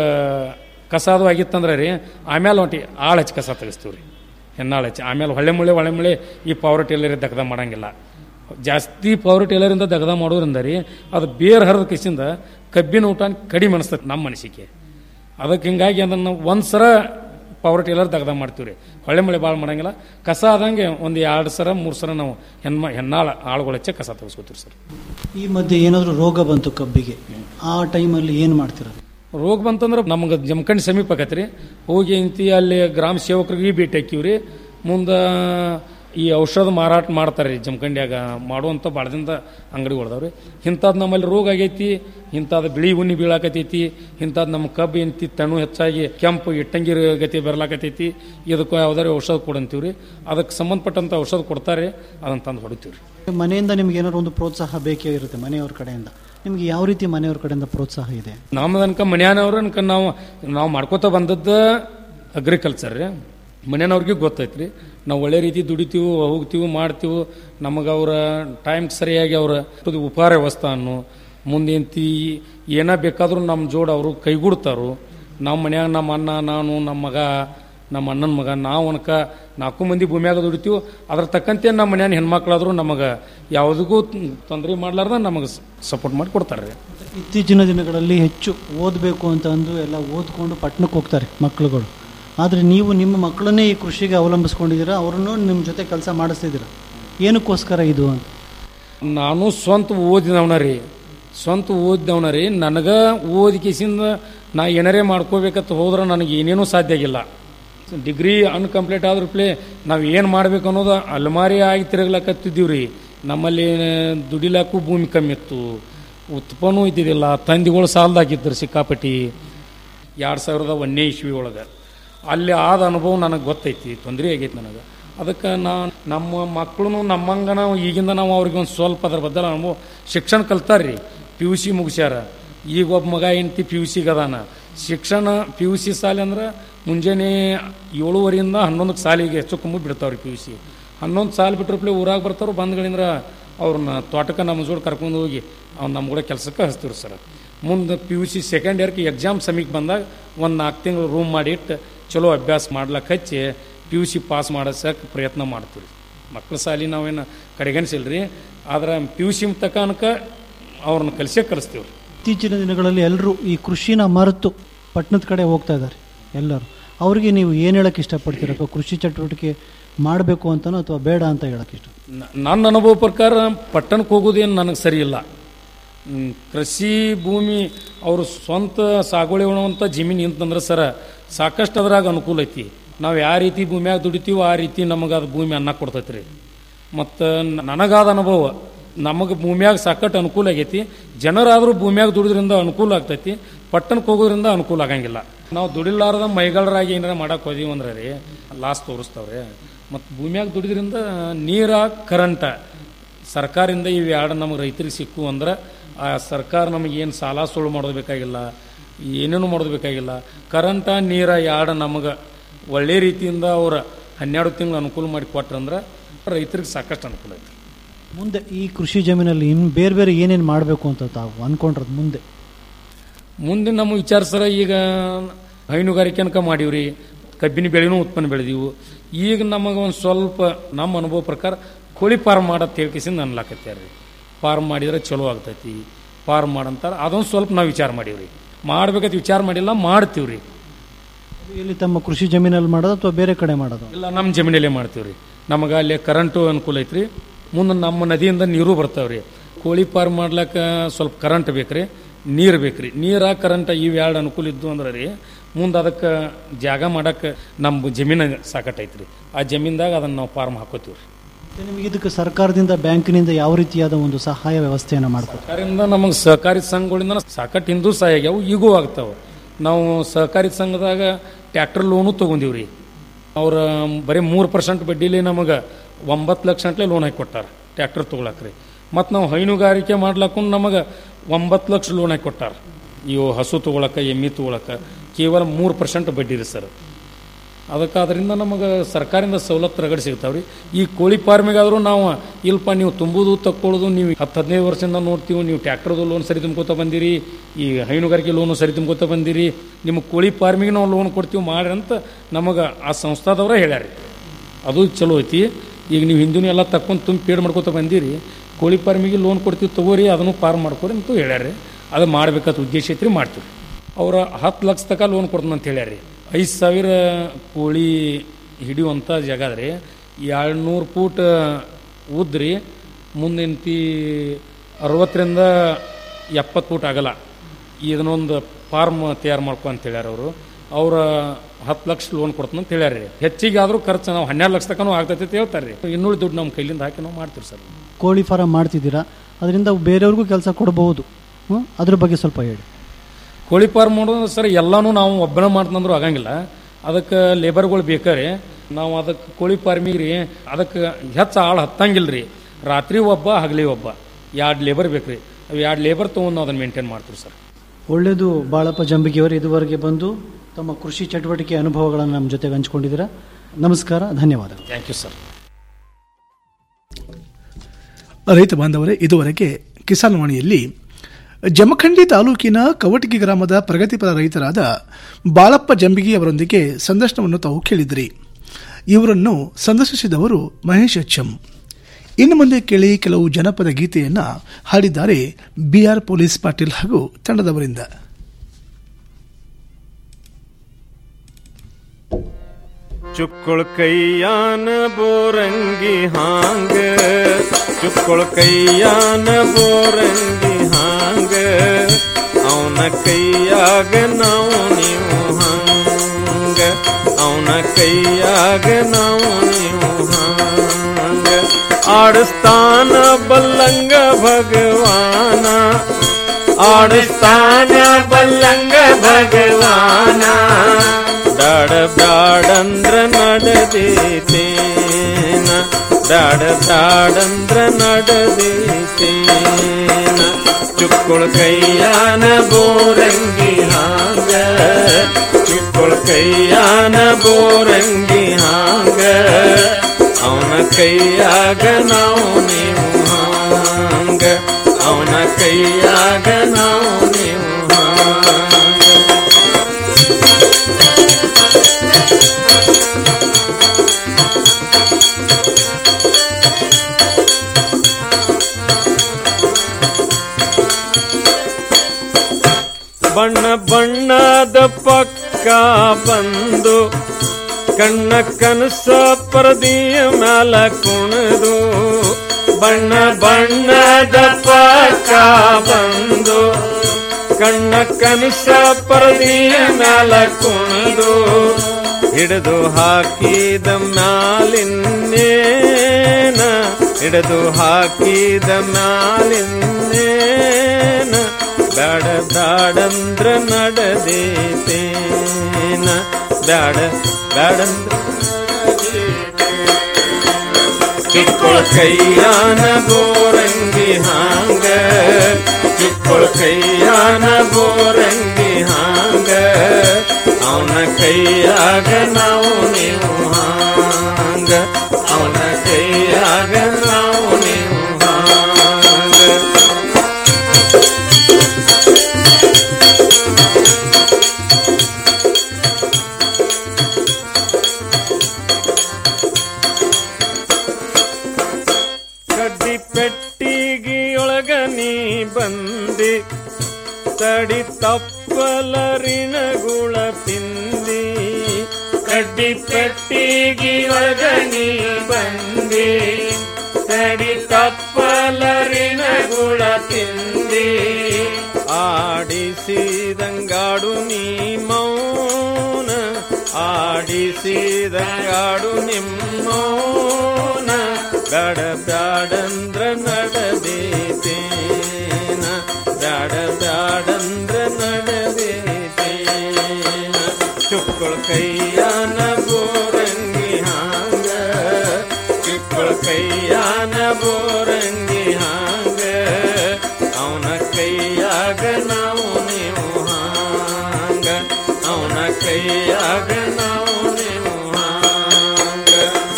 ಕಸ ಅದು ಆಗಿತ್ತಂದ್ರೆ ರೀ ಆಮೇಲೆ ಒಂಟಿ ಆಳು ಹಚ್ಚಿ ಕಸ ತೆಗಿಸ್ತೀವಿ ರೀ ಹೆಣ್ಣಾಳು ಹಚ್ಚಿ ಆಮೇಲೆ ಹೊಳೆ ಮುಳೆ ಹೊಳೆ ಮುಳೆ ಈ ಪವರ್ ಟೇಲರ್ ದಗದ ಮಾಡಂಗಿಲ್ಲ ಜಾಸ್ತಿ ಪವರ್ ಟೇಲರಿಂದ ದಗದ ಮಾಡೋದ್ರಿಂದ ರೀ ಅದು ಬೇರೆ ಹರಿದ ಕಿಸಿಂದ ಕಬ್ಬಿನ ಊಟ ಕಡಿಮೆ ಅನಿಸ್ತೈತೆ ನಮ್ಮ ಮನಸ್ಸಿಗೆ ಅದಕ್ಕೆ ಹಿಂಗಾಗಿ ಅದನ್ನು ಒಂದು ಸರ ಪವರ್ ಟೇಲರ್ ದಗದ ಮಾಡ್ತೀವಿ ರೀ ಹೊಳೆ ಮಳೆ ಭಾಳ ಮಾಡಂಗಿಲ್ಲ ಕಸ ಆದಂಗೆ ಒಂದು ಎರಡು ಸರ ಮೂರು ಸರ ನಾವು ಹೆಣ್ಮ ಹೆಣ್ಣಾಳ ಆಳುಗಳ ಹಚ್ಚೆ ಕಸ ತೆಗೆಸ್ಕೊತೀವಿ ಸರ್ ಈ ಮಧ್ಯೆ ಏನಾದರೂ ರೋಗ ಬಂತು ಕಬ್ಬಿಗೆ ಆ ಟೈಮಲ್ಲಿ ಏನು ಮಾಡ್ತೀರಾ ರೋಗ ಬಂತಂದ್ರೆ ನಮ್ಗೆ ಜಮಖಂಡಿ ಸಮೀಪ ಆಕತ್ರಿ ಹೋಗಿ ಇಂತಿ ಅಲ್ಲಿ ಗ್ರಾಮ ಸೇವಕರಿಗೆ ಭೇಟಿ ಹಾಕಿವ್ರಿ ಮುಂದೆ ಈ ಔಷಧ ಮಾರಾಟ ಮಾಡ್ತಾರೆ ರೀ ಜಮಖಂಡ್ಯಾಗ ಮಾಡುವಂಥ ಭಾಳದಿಂದ ಅಂಗಡಿಗಳದಾವ್ರಿ ಇಂಥದ್ದು ನಮ್ಮಲ್ಲಿ ರೋಗ ಆಗೈತಿ ಇಂಥದ್ದು ಬಿಳಿ ಉಣ್ಣಿ ಬೀಳಾಕತೈತಿ ಇಂಥದ್ದು ನಮ್ಮ ಕಬ್ಬು ಎಂತಿ ತಣ್ಣು ಹೆಚ್ಚಾಗಿ ಕೆಂಪು ಇಟ್ಟಂಗಿ ಗತಿ ಬರ್ಲಾಕತೈತಿ ಇದಕ್ಕೆ ಯಾವ್ದಾರು ಔಷಧ ಕೊಡಂತೀವ್ರಿ ಅದಕ್ಕೆ ಸಂಬಂಧಪಟ್ಟಂಥ ಔಷಧ ಕೊಡ್ತಾರೆ ಅದನ್ನು ತಂದು ಹೊಡಿತೀವಿ ರೀ ಮನೆಯಿಂದ ನಿಮ್ಗೆ ಏನಾದ್ರು ಒಂದು ಪ್ರೋತ್ಸಾಹ ಬೇಕೇ ಇರುತ್ತೆ ಮನೆಯವ್ರ ಕಡೆಯಿಂದ ನಿಮ್ಗೆ ಯಾವ ರೀತಿ ಮನೆಯವ್ರ ಕಡೆಯಿಂದ ಪ್ರೋತ್ಸಾಹ ಇದೆ ನಮ್ಮ ತನಕ ಮನ್ಯಾನವ್ರ ಅನ್ಕ ನಾವು ನಾವು ಮಾಡ್ಕೋತ ಬಂದದ್ದು ಅಗ್ರಿಕಲ್ಚರ್ ರೀ ಮನೆಯವ್ರಿಗೆ ಗೊತ್ತೈತ್ರಿ ನಾವು ಒಳ್ಳೆ ರೀತಿ ದುಡಿತೀವಿ ಹೋಗ್ತೀವಿ ಮಾಡ್ತೀವಿ ನಮಗೆ ಅವರ ಟೈಮ್ ಸರಿಯಾಗಿ ಅವರ ಉಪಹಾರ ವ್ಯವಸ್ಥೆ ಅನ್ನು ಮುಂದೇಂತಿ ಏನ ಬೇಕಾದ್ರೂ ನಮ್ಮ ಜೋಡ ಅವರು ಕೈಗೂಡ್ತಾರು ನಮ್ಮ ಮನ್ಯಾಗ ನಮ್ಮ ಅಣ್ಣ ನಾನು ನಮ್ಮ ಮಗ ನಮ್ಮ ಅಣ್ಣನ ಮಗ ನಾವು ಅನ್ಕ ನಾಲ್ಕು ಮಂದಿ ಭೂಮಿಯಾಗ ದುಡಿತೀವಿ ಅದ್ರ ತಕ್ಕಂತೆ ನಮ್ಮ ಮನ್ಯಾನ ಹೆಣ್ಮಕ್ಳಾದ್ರು ನಮಗೆ ಯಾವುದಕ್ಕೂ ತೊಂದರೆ ಮಾಡ್ಲಾರ್ದ ನಮಗೆ ಸಪೋರ್ಟ್ ಮಾಡಿ ಕೊಡ್ತಾರೆ ಇತ್ತೀಚಿನ ದಿನಗಳಲ್ಲಿ ಹೆಚ್ಚು ಓದಬೇಕು ಅಂತ ಅಂದು ಎಲ್ಲ ಓದ್ಕೊಂಡು ಪಟ್ಟಣಕ್ಕೆ ಹೋಗ್ತಾರೆ ಮಕ್ಕಳುಗಳು ಆದರೆ ನೀವು ನಿಮ್ಮ ಮಕ್ಕಳನ್ನೇ ಈ ಕೃಷಿಗೆ ಅವಲಂಬಿಸ್ಕೊಂಡಿದ್ದೀರಾ ಅವರನ್ನು ನಿಮ್ಮ ಜೊತೆ ಕೆಲಸ ಮಾಡಿಸ್ತಿದ್ದೀರಾ ಏನಕ್ಕೋಸ್ಕರ ಇದು ಅಂತ ನಾನು ಸ್ವಂತ ಓದಿದವನ ರೀ ಸ್ವಂತ ಓದಿದವನ ರೀ ನನಗೆ ಓದಿಕೆಸಿಂದ ನಾ ಏನಾರೇ ಮಾಡ್ಕೋಬೇಕಂತ ಹೋದ್ರೆ ನನಗೆ ಏನೇನೂ ಸಾಧ್ಯ ಆಗಿಲ್ಲ ಡಿಗ್ರಿ ಅನ್ಕಂಪ್ಲೀಟ್ ಆದ್ರ ಪ್ಲೇ ನಾವು ಏನು ಮಾಡ್ಬೇಕು ಅನ್ನೋದು ಅಲ್ಮಾರಿ ಆಗಿ ತಿರುಗ್ಲಕತ್ತಿದ್ದೀವಿ ರೀ ನಮ್ಮಲ್ಲಿ ದುಡಿಲಾಕು ಭೂಮಿ ಕಮ್ಮಿ ಇತ್ತು ಉತ್ಪನ್ನೂ ಇದ್ದಿದ್ದಿಲ್ಲ ತಂದಿಗಳು ಸಾಲದಾಗಿದ್ದರು ಸಿಕ್ಕಾಪಟ್ಟಿ ಎರಡು ಸಾವಿರದ ಒಂದನೇ ಇಸ್ವಿ ಒಳಗೆ ಅಲ್ಲಿ ಆದ ಅನುಭವ ನನಗೆ ಗೊತ್ತೈತಿ ತೊಂದರೆ ಆಗೈತಿ ನನಗೆ ಅದಕ್ಕೆ ನಾ ನಮ್ಮ ಮಕ್ಕಳು ನಮ್ಮಂಗ ನಾವು ಈಗಿಂದ ನಾವು ಅವ್ರಿಗೆ ಒಂದು ಸ್ವಲ್ಪ ಅದ್ರ ಬದಲ ಅನುಭವ ಶಿಕ್ಷಣ ಕಲ್ತಾರ್ರಿ ಪಿ ಯು ಸಿ ಮುಗಿಸ್ಯಾರ ಈಗ ಒಬ್ಬ ಮಗ ಹೆಂಡ್ತಿ ಪಿ ಯು ಸಿಗೆ ಅದಾನ ಶಿಕ್ಷಣ ಪಿ ಯು ಸಿ ಸಾಲಿ ಅಂದ್ರೆ ಮುಂಜಾನೆ ಏಳುವರೆಯಿಂದ ಹನ್ನೊಂದಕ್ಕೆ ಸಾಲಿಗೆ ಹೆಚ್ಚು ಕಮ್ಮಿ ಬಿಡ್ತಾವ್ರಿ ಪಿ ಯು ಸಿ ಹನ್ನೊಂದು ಸಾಲು ಬಿಟ್ರಪ್ಲೆ ಊರಾಗ ಬರ್ತಾರೋ ಬಂದ್ಗಳಿಂದ್ರ ಅವ್ರನ್ನ ತೋಟಕ್ಕೆ ನಮ್ಮ ಜೋಡಿ ಕರ್ಕೊಂಡು ಹೋಗಿ ಅವ್ನು ನಮ್ಮ ಕೂಡ ಕೆಲಸಕ್ಕೆ ಹಚ್ತೀವಿ ಸರ್ ಮುಂದೆ ಪಿ ಯು ಸಿ ಸೆಕೆಂಡ್ ಇಯರ್ಗೆ ಎಕ್ಸಾಮ್ ಸಮೀಕ್ ಬಂದಾಗ ಒಂದು ನಾಲ್ಕು ತಿಂಗಳು ರೂಮ್ ಮಾಡಿಟ್ಟು ಚಲೋ ಅಭ್ಯಾಸ ಮಾಡ್ಲಕ್ಕೆ ಹಚ್ಚಿ ಪಿ ಯು ಸಿ ಪಾಸ್ ಮಾಡಿಸಕ್ಕೆ ಪ್ರಯತ್ನ ಮಾಡ್ತೀವಿ ಮಕ್ಕಳ ಸಾಲಿ ನಾವೇನು ಕಡೆಗಣಿಸಿಲ್ಲ ರೀ ಆದ್ರೆ ಪಿ ಯು ಸಿ ತನಕ ಅವ್ರನ್ನ ಕಲಿಸೇ ಕಲಿಸ್ತೀವಿ ಇತ್ತೀಚಿನ ದಿನಗಳಲ್ಲಿ ಎಲ್ಲರೂ ಈ ಕೃಷಿನ ಮರೆತು ಪಟ್ಟಣದ ಕಡೆ ಹೋಗ್ತಾ ಇದ್ದಾರೆ ಎಲ್ಲರೂ ಅವರಿಗೆ ನೀವು ಏನು ಹೇಳಕ್ಕೆ ಇಷ್ಟಪಡ್ತೀರ ಅಥವಾ ಕೃಷಿ ಚಟುವಟಿಕೆ ಮಾಡಬೇಕು ಅಂತನೋ ಅಥವಾ ಬೇಡ ಅಂತ ಹೇಳಕ್ಕೆ ಇಷ್ಟ ನ- ನನ್ನ ಅನುಭವ ಪ್ರಕಾರ ಪಟ್ಟಣಕ್ಕೆ ಹೋಗೋದೇನು ನನಗೆ ಸರಿ ಇಲ್ಲ ಹ್ಮ್, ಕೃಷಿ ಭೂಮಿ ಅವರು ಸ್ವಂತ ಸಾಗುವಳಿ ಉಳುವಂಥ ಜಮೀನು ಅಂತಂದ್ರೆ ಸರ ಸಾಕಷ್ಟು ಅದ್ರಾಗ ಅನುಕೂಲ ಐತಿ ನಾವು ಯಾವ ರೀತಿ ಭೂಮಿಯಾಗ ದುಡಿತೀವೋ ಆ ರೀತಿ ನಮಗೆ ಅದು ಭೂಮಿ ಅನ್ನ ಕೊಡ್ತೈತಿ ರೀ ಮತ್ತು ನನಗಾದ ಅನುಭವ ನಮಗೆ ಭೂಮಿಯಾಗ ಸಾಕಷ್ಟು ಅನುಕೂಲ ಆಗೈತಿ ಜನರಾದರೂ ಭೂಮಿಯಾಗ ದುಡಿದ್ರಿಂದ ಅನುಕೂಲ ಆಗ್ತೈತಿ ಪಟ್ಟಣಕ್ಕೆ ಹೋಗೋದ್ರಿಂದ ಅನುಕೂಲ ಆಗಂಗಿಲ್ಲ ನಾವು ದುಡಿಲಾರದ ಮೈಗಳರಾಗಿ ಏನಾರ ಮಾಡಕ್ಕೆ ಹೋದೀವಿ ಅಂದ್ರೆ ರೀ ಲಾಸ್ ತೋರಿಸ್ತಾವ್ರೆ ಮತ್ತು ಭೂಮಿಯಾಗ ದುಡಿದ್ರಿಂದ ನೀರ ಕರೆಂಟ ಸರ್ಕಾರದಿಂದ ಇವು ಎರಡು ನಮಗೆ ರೈತರಿಗೆ ಸಿಕ್ಕು ಅಂದ್ರೆ ಆ ಸರ್ಕಾರ ನಮಗೆ ಏನು ಸಾಲ ಸುಳ್ಳು ಮಾಡೋದು ಬೇಕಾಗಿಲ್ಲ ಏನೇನು ಮಾಡೋದು ಬೇಕಾಗಿಲ್ಲ ಕರೆಂಟ ನೀರ ಎರಡು ನಮಗೆ ಒಳ್ಳೆ ರೀತಿಯಿಂದ ಅವ್ರ ಹನ್ನೆರಡು ತಿಂಗಳು ಅನುಕೂಲ ಮಾಡಿ ಕೊಟ್ರಂದ್ರೆ ರೈತರಿಗೆ ಸಾಕಷ್ಟು ಅನುಕೂಲ ಐತಿ ಮುಂದೆ ಈ ಕೃಷಿ ಜಮೀನಲ್ಲಿ ಇನ್ನು ಬೇರೆ ಬೇರೆ ಏನೇನು ಮಾಡಬೇಕು ಅಂತ ತಾವು ಅನ್ಕೊಂಡ್ರದ್ದು ಮುಂದೆ ಮುಂದೆ ನಮ್ಮ ವಿಚಾರ ಸರ ಈಗ ಹೈನುಗಾರಿಕೆ ಅನ್ಕ ಮಾಡೀವ್ರಿ ಕಬ್ಬಿನ ಬೆಳೆನೂ ಉತ್ಪನ್ನ ಬೆಳೆದೀವು ಈಗ ನಮಗೆ ಒಂದು ಸ್ವಲ್ಪ ನಮ್ಮ ಅನುಭವ ಪ್ರಕಾರ ಕೋಳಿ ಫಾರ್ಮ್ ಮಾಡೋದು ತಿಳ್ಕಿಸಿಂದ ಅನ್ಲಾಕತ್ಯಾರ ರೀ ಫಾರ್ಮ್ ಮಾಡಿದ್ರೆ ಚಲೋ ಆಗ್ತೈತಿ ಫಾರ್ಮ್ ಮಾಡಂತಾರೆ ಅದೊಂದು ಸ್ವಲ್ಪ ನಾವು ವಿಚಾರ ಮಾಡೀವ್ರಿ ಮಾಡ್ಬೇಕಂತ ವಿಚಾರ ಮಾಡಿಲ್ಲ ಮಾಡ್ತೀವಿ ರೀ ಇಲ್ಲಿ ತಮ್ಮ ಕೃಷಿ ಜಮೀನಲ್ಲಿ ಮಾಡೋದು ಅಥವಾ ಬೇರೆ ಕಡೆ ಮಾಡೋದು ಇಲ್ಲ ನಮ್ಮ ಜಮೀನಲ್ಲೇ ಮಾಡ್ತೀವಿ ರೀ ನಮಗೆ ಅಲ್ಲಿ ಕರೆಂಟು ಅನುಕೂಲ ಐತ್ರಿ ಮುಂದೆ ನಮ್ಮ ನದಿಯಿಂದ ನೀರು ಬರ್ತಾವ್ರಿ ಕೋಳಿ ಫಾರ್ಮ್ ಮಾಡ್ಲಕ್ಕ ಸ್ವಲ್ಪ ಕರೆಂಟ್ ಬೇಕ್ರಿ ನೀರು ಬೇಕ್ರಿ ನೀರ ಕರೆಂಟ್ ಇವು ಎರಡು ಅನುಕೂಲ ಇದ್ದು ಅಂದ್ರೆ ರೀ ಮುಂದೆ ಅದಕ್ಕೆ ಜಾಗ ಮಾಡಕ್ಕೆ ನಮ್ಮ ಜಮೀನು ಸಾಕಟ್ಟೈತ್ರಿ ಆ ಜಮೀನ್ದಾಗ ಅದನ್ನು ನಾವು ಫಾರ್ಮ್ ಹಾಕೋತೀವಿ ರೀ ಮತ್ತೆ ನಿಮಗೆ ಇದಕ್ಕೆ ಸರ್ಕಾರದಿಂದ ಬ್ಯಾಂಕಿನಿಂದ ಯಾವ ರೀತಿಯಾದ ಒಂದು ಸಹಾಯ ವ್ಯವಸ್ಥೆಯನ್ನು ಮಾಡ್ಕೊಡ್ತಾರೆ ಸರ್ಕಾರದಿಂದ ನಮಗೆ ಸಹಕಾರಿ ಸಂಘಗಳಿಂದ ಸಾಕಷ್ಟು ಹಿಂದೂ ಸಹಾಯ ಆಗ್ಯಾವು ಈಗೂ ಆಗ್ತಾವೆ ನಾವು ಸಹಕಾರಿ ಸಂಘದಾಗ ಟ್ಯಾಕ್ಟರ್ ಲೋನು ತೊಗೊಂಡಿವ್ರಿ ಅವ್ರ ಬರೀ ಮೂರು ಪರ್ಸೆಂಟ್ ಬಡ್ಡಿಲಿ ನಮಗೆ ಒಂಬತ್ತು ಲಕ್ಷ ಗಂಟ್ಲೆ ಲೋನ್ ಹಾಕಿ ಕೊಟ್ಟಾರ ಟ್ಯಾಕ್ಟರ್ ತೊಗೊಳಕ್ರಿ ಮತ್ತು ನಾವು ಹೈನುಗಾರಿಕೆ ಮಾಡ್ಲಕ್ಕೂ ನಮಗೆ ಒಂಬತ್ತು ಲಕ್ಷ ಲೋನ್ ಹಾಕಿ ಕೊಟ್ಟಾರ ಇವು ಹಸು ತೊಗೊಳಕ್ಕೆ ಎಮ್ಮಿ ತೊಗೊಳಕ್ಕೆ ಕೇವಲ ಮೂರು ಪರ್ಸೆಂಟ್ ಬಡ್ಡಿ ರೀ ಸರ್ ಅದಕ್ಕೆ ಅದರಿಂದ ನಮಗೆ ಸರ್ಕಾರದಿಂದ ಸವಲತ್ತು ರಗಡ್ ಸಿಗ್ತಾವ್ರಿ ಈ ಕೋಳಿ ಫಾರ್ಮಿಗಾದರೂ ನಾವು ಇಲ್ಪ ನೀವು ತುಂಬುದು ತಕ್ಕೊಳ್ಳೋದು ನೀವು ಹತ್ತು ಹದಿನೈದು ವರ್ಷದಿಂದ ನೋಡ್ತೀವಿ ನೀವು ಟ್ಯಾಕ್ಟರ್ದು ಲೋನ್ ಸರಿ ತುಂಬ್ಕೋತ ಬಂದಿರಿ ಈ ಹೈನುಗಾರಿಕೆ ಲೋನು ಸರಿ ತುಂಬ್ಕೋತ ಬಂದಿರಿ ನಿಮ್ಮ ಕೋಳಿ ಫಾರ್ಮಿಗೆ ನಾವು ಲೋನ್ ಕೊಡ್ತೀವಿ ಮಾಡ್ರಿ ಅಂತ ನಮಗೆ ಆ ಸಂಸ್ಥಾದವರೇ ಹೇಳ್ಯಾರಿ ಅದು ಚಲೋ ಐತಿ ಈಗ ನೀವು ಹಿಂದಿನ ಎಲ್ಲ ತಕ್ಕೊಂಡು ತುಂಬ ಪೇಡ್ ಮಾಡ್ಕೋತ ಬಂದಿರಿ ಕೋಳಿ ಫಾರ್ಮಿಗೆ ಲೋನ್ ಕೊಡ್ತೀವಿ ತಗೋರಿ ಅದನ್ನು ಫಾರ್ಮ್ ಮಾಡ್ಕೊರಿ ಅಂತ ಹೇಳ್ಯಾರಿ ಅದು ಮಾಡ್ಬೇಕಂತ ಉದ್ದೇಶ ಐತ್ರಿ ಮಾಡ್ತೀವಿ ಅವ್ರ ಹತ್ತು ಲಕ್ಷ ತನಕ ಲೋನ್ ಕೊಡ್ತೀನಿ ಅಂತ ಹೇಳ್ಯಾರಿ ಐದು ಸಾವಿರ ಕೋಳಿ ಹಿಡಿಯುವಂಥ ಜಾಗ ಅದ್ರಿ ಏಳ್ನೂರು ಫೂಟ್ ಉದ್ರಿ ಮುಂದಿಂತಿ ಅರವತ್ತರಿಂದ ಎಪ್ಪತ್ತು ಫೂಟ್ ಆಗಲ್ಲ ಇದನ್ನೊಂದು ಫಾರ್ಮ್ ತಯಾರು ಮಾಡ್ಕೊ ಅಂತ ಹೇಳ್ಯಾರ ಅವರು ಅವ್ರ ಹತ್ತು ಲಕ್ಷ ಲೋನ್ ಕೊಡ್ತೀನಿ ಅಂತ ಹೇಳ್ಯಾರ ರೀ ಹೆಚ್ಚಿಗೆ ಆದರೂ ಖರ್ಚು ನಾವು ಹನ್ನೆರಡು ಲಕ್ಷ ತನಕ ಆಗ್ತೈತೆ ಅಂತ ಹೇಳ್ತಾರೆ ರೀ ಇನ್ನೂರು ದುಡ್ಡು ನಮ್ಮ ಕೈಲಿಂದ ಹಾಕಿ ನಾವು ಮಾಡ್ತೀವಿ ಸರ್ ಕೋಳಿ ಫಾರಂ ಮಾಡ್ತಿದ್ದೀರಾ ಅದರಿಂದ ಬೇರೆಯವ್ರಿಗೂ ಕೆಲಸ ಕೊಡಬಹುದು ಹ್ಮ್? ಅದ್ರ ಬಗ್ಗೆ ಸ್ವಲ್ಪ ಹೇಳಿ ಕೋಳಿ ಫಾರ್ಮ್ ಮಾಡೋದು ಸರ್ ಎಲ್ಲನೂ ನಾವು ಒಬ್ಬನೇ ಮಾಡ್ತಂದ್ರೂ ಆಗಂಗಿಲ್ಲ ಅದಕ್ಕೆ ಲೇಬರ್ಗಳು ಬೇಕಾರೆ ನಾವು ಅದಕ್ಕೆ ಕೋಳಿ ಫಾರ್ಮಿಗೆ ರೀ ಅದಕ್ಕೆ ಹೆಚ್ಚು ಆಳು ಹತ್ತಂಗಿಲ್ಲ ರೀ ರಾತ್ರಿ ಒಬ್ಬ ಹಗಲಿ ಒಬ್ಬ ಎರಡು ಲೇಬರ್ ಬೇಕು ರೀ ಅವು ಎರಡು ಲೇಬರ್ ತೊಗೊಂಡು ನಾವು ಅದನ್ನು ಮೇಂಟೈನ್ ಮಾಡ್ತೀವಿ ಸರ್ ಒಳ್ಳೆಯದು ಬಾಳಪ್ಪ ಜಂಬಿಗಿಯವರು ಇದುವರೆಗೆ ಬಂದು ತಮ್ಮ ಕೃಷಿ ಚಟುವಟಿಕೆ ಅನುಭವಗಳನ್ನು ನಮ್ಮ ಜೊತೆಗೆ ಹಂಚಿಕೊಂಡಿದ್ದೀರಾ ನಮಸ್ಕಾರ ಧನ್ಯವಾದಗಳು ಥ್ಯಾಂಕ್ ಯು ಸರ್ ರೈತ ಬಾಂಧವರೇ ಇದುವರೆಗೆ ಕಿಸಾನ್ ವಾಣಿಯಲ್ಲಿ ಜಮಖಂಡಿ ತಾಲೂಕಿನ ಕವಟಗಿ ಗ್ರಾಮದ ಪ್ರಗತಿಪರ ರೈತರಾದ ಬಾಳಪ್ಪ ಜಂಬಿಗಿ ಅವರೊಂದಿಗೆ ಸಂದರ್ಶನವನ್ನು ತಾವು ಕೇಳಿದಿರಿ ಇವರನ್ನು ಸಂದರ್ಶಿಸಿದವರು ಮಹೇಶ್ ಎಚ್ಎಂ ಇನ್ನು ಮುಂದೆ ಕೇಳಿ ಕೆಲವು ಜನಪದ ಗೀತೆಯನ್ನ ಹಾಡಿದ್ದಾರೆ ಬಿಆರ್ ಪೊಲೀಸ್ ಪಾಟೀಲ್ ಹಾಗೂ ತಂಡದವರಿಂದ ಚುಕ್ಕುಳ ಕೈಯಾನ ಬೋರಂಗಿ ಹಾಂಗ ಚುಕ್ಕುಳ ಕೈಯಾನ ಬೋರಂಗಿ ಹಾಂಗ ಅವನ ಕೈಯಾಗ ನಾವು ನೀವು ಹಂಗ ಅವನ ಕೈಯಾಗ ನಾವು ನೀವು ಹಂಗ ಆಡಿಸ್ತಾನ ಬಲ್ಲಂಗ ಭಗವಾನ ಆಡಿಸ್ತಾನ ಬಲ್ಲಂಗ ಭಗವಾನ ದಾಡ ಬ್ಯಾಡಂದ್ರ ನಡೆದೀತೇನ ದಾಡ ಬ್ಯಾಡಂದ್ರ ನಡೆದೀತೇನ ಚುಕ್ಕುಳ ಕೈಯಾನ ಬೋರಂಗಿ ಹಾಂಗ ಚುಕ್ಕುಳ ಕೈಯಾನ ಬೋರಂಗಿ ಹಾಂಗ ಅವನ ಕೈಯಾಗ ನಾವು ನೀವು ಹಾಂಗ ಅವನ ಕೈಯಾಗ ನಾವು ನೀವು ಹಾಂಗ ಬಣ್ಣ ಬಣ್ಣದ ಪಕ್ಕ ಬಂದು ಕಣ್ಣ ಕನಸ ಪರದಿಯ ಮ್ಯಾಲ ಕುಣಿದು ಬಣ್ಣ ಬಣ್ಣದ ಪಕ್ಕ ಬಂದು ಕಣ್ಣ ಕನಸ ಪರದಿಯ ಮ್ಯಾಲ ಕುಣಿದು ಹಿಡಿದು ಹಾಕಿದ ಮ್ಯಾಲಿನ್ನೇನ ಹಿಡಿದು ಹಾಕಿದ ಮ್ಯಾಲಿನ್ನೇನ ಬ್ಯಾಡ ಬ್ಯಾಡಂದ್ರ ನಡೆದೇತೇನ ಬ್ಯಾಡ ಬ್ಯಾಡಂದ್ರ ಚುಕ್ಕುಳ ಕೈಯಾನ ಬೋರಂಗಿ ಹಾಂಗ ಚುಕ್ಕುಳ ಕೈಯಾನ ಬೋರಂಗಿ ಹಾಂಗ ಅವನ ಕೈಯಾಗ ನಾವು ನೀವು ಹಾಂಗ ಅವನ ಕೈಯಾಗ ನಾವು ನೀವು ಹಾಂಗ ಕಡ್ಡಿ ಪೆಟ್ಟಿಗೆಯೊಳಗ ನೀ ಬಂದಿ ತಡಿ ತಪ್ಪಲರಿಣಗುಳ ತಿಂದಿ ಕಡ್ಡಿ ಪೆಟ್ಟಿಗೆಯೊಳಗ ನೀ ಬಂದಿ ತಡಿ ತಪ್ಪಲರಿಣಗುಳ ತಿಂದಿ ಆಡಿಸಿದಂಗಾಡು ನೀ ಮೌನ ಆಡಿಸಿದಂಗಾಡು ನಿಮ್ಮೌನ ಬ್ಯಾಡ ಬ್ಯಾಡಂದ್ರ ನಡೆದೇತೇನ ಬ್ಯಾಡ ಬ್ಯಾಡಂದ್ರ ನಡೆದೇತೇನ ಚುಕ್ಕಳ ಕೈಯಾನ ಬೋರಂಗಿ ಹಾಂಗ ಚುಕ್ಕಳ ಕೈಯಾನ ಬೋರಂಗಿ ಹಾಂಗ ಅವನ ಕೈಯಾಗ ನಾವು ನೀವು ಹಾಂಗ ಅವನ ಕೈಯಾಗ ನಾವು ನೀವು ಹಾಂಗ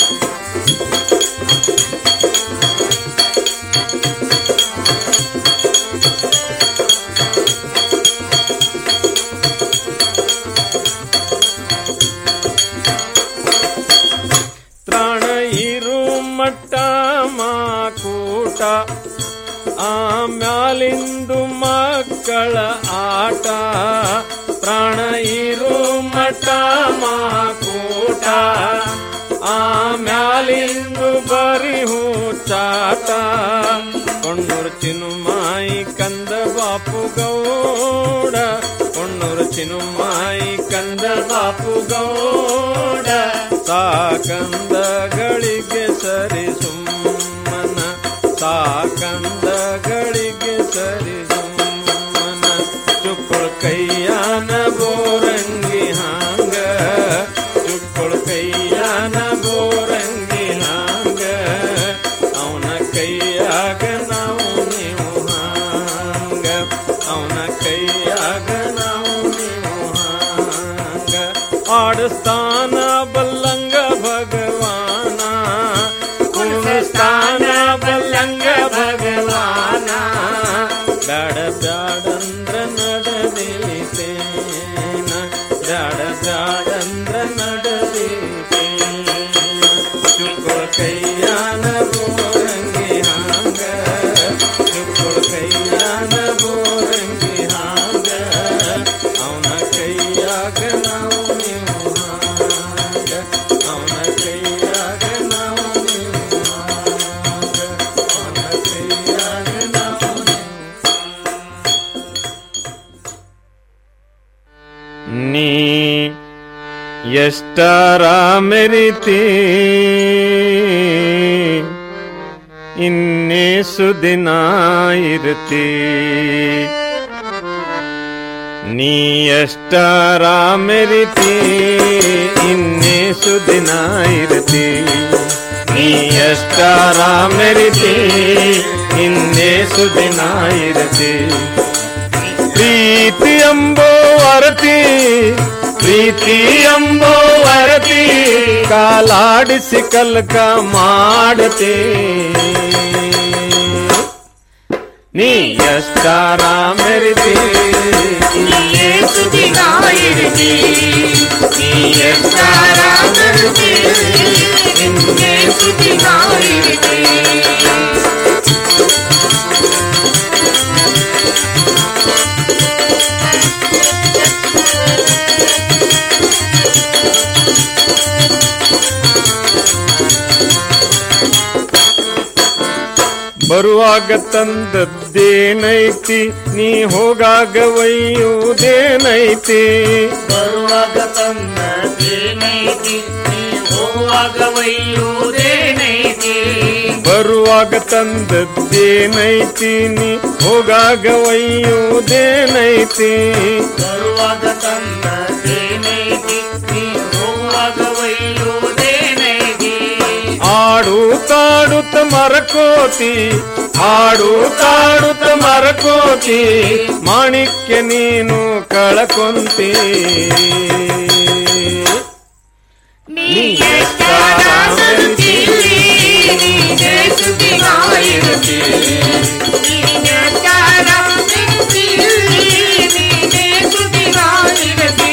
ತ್ರಾಣ ಇರು ಮಟ್ಟ ಮಾಕೂಟ ಆಮ್ಯಾಲಿಂದು ಮಕ್ಕಳ ಆಟ ಪ್ರಾಣ ಇರು ಮಠ ಮಾಕೂಟ ಆಮ್ಯಾಲಿಂದು ಬರಿ ಹೂಚಾಟ ಕೊಣ್ಣೂರು ಚಿನುಮಾಯಿ ಕಂದ ಬಾಪು ಗೌಡ ಕೊಣ್ಣೂರು ಚಿನುಮಾಯಿ ಕಂದ ಬಾಪು ಗೌಡ ಸಾಕಂದಗಳಿಗೆ ಸರಿ ಸುಮ್ಮನ ಸಾಕಂದಗಳಿಗೆ ಸರಿ ಸುಮ್ಮನ ಚುಕ್ಕುಳ ಕೈಯಾನ ಬೋರಂಗಿ ಹಾಂಗ ಚುಕ್ಕುಳ ಕೈಯಾನ ಬೋರಂಗಿ ಹಾಂಗ ಅವನ ಕೈಯಾಗ ನಾವು ನೀವು ಹಾಂಗ ಎಷ್ಟರ ಮೆರಿತಿ ಇನ್ನೇಸು ದಿನ ಇರುತ್ತಿ ನೀ ಎಷ್ಟರ ಮೆರಿತಿ ಇನ್ನೇಸು ದಿನ ಇರುತ್ತಿ ನೀ ಎಷ್ಟರ ಮೆರಿತಿ ಇನ್ನೇಸು ದಿನ ಇರುತ್ತಿ ಪ್ರೀತಿ ಎಂಬೋ ಅರತಿ ಪ್ರೀತಿ ಎಂಬೋ ಅರತಿ ಕಾಲಾಡಿಸಿ ಕಲ್ಕ ಮಾಡತಿ ನೀ ಎಷ್ಟಾರ ಮೆರಿತಿ ಇಲ್ಲೇ ಸುದಿನ ಇರಿತಿ ನೀ ಎಷ್ಟಾರ ಮೆರಿತಿ ಇನ್ನೇ ಸುದಿನ ಇರಿತಿ ಬರುವಾಗ ತಂದದ್ದೇನೈತಿ ನೀ ಹೋಗಾಗ ಒಯ್ಯುವುದೇನೈತಿ ಬರುವಾಗ ತಂದದೇನೈತಿ ನೀ ಹೋಗುವಾಗ ಒಯ್ಯುವುದೇನೈತಿ ಬರುವಾಗ ತಂದದ್ದೇನೈತಿ ನೀ ಹೋಗಾಗ ಒಯ್ಯುವುದೇನೈತಿ ಬರುವಾಗ ತಂದದೇನೈತಿ ನೀ ಹೋಗುವಾಗ ಒಯ್ಯುವುದೇನೈತಿ ಆಡು ತಾಡುತ್ತ ಮರಕೋತಿ ಆಡು ತಾಡುತ್ತ ಮರಕೋತಿ ಮಾಣಿಕ್ಯ ನೀನು ಕಳಕೊಂತಿ ನೀ ಎಷ್ಟಾರ ಮೆರಿತೀರಿ, ನೀನೇ ಸುದ್ದಿಗಾಯಿರುತ್ತಿ. ನೀನ್ ಎಷ್ಟಾರ ಮೆರಿತೀರಿ, ನೀನೇ ಸುದ್ದಿಗಾಯಿರುತ್ತಿ.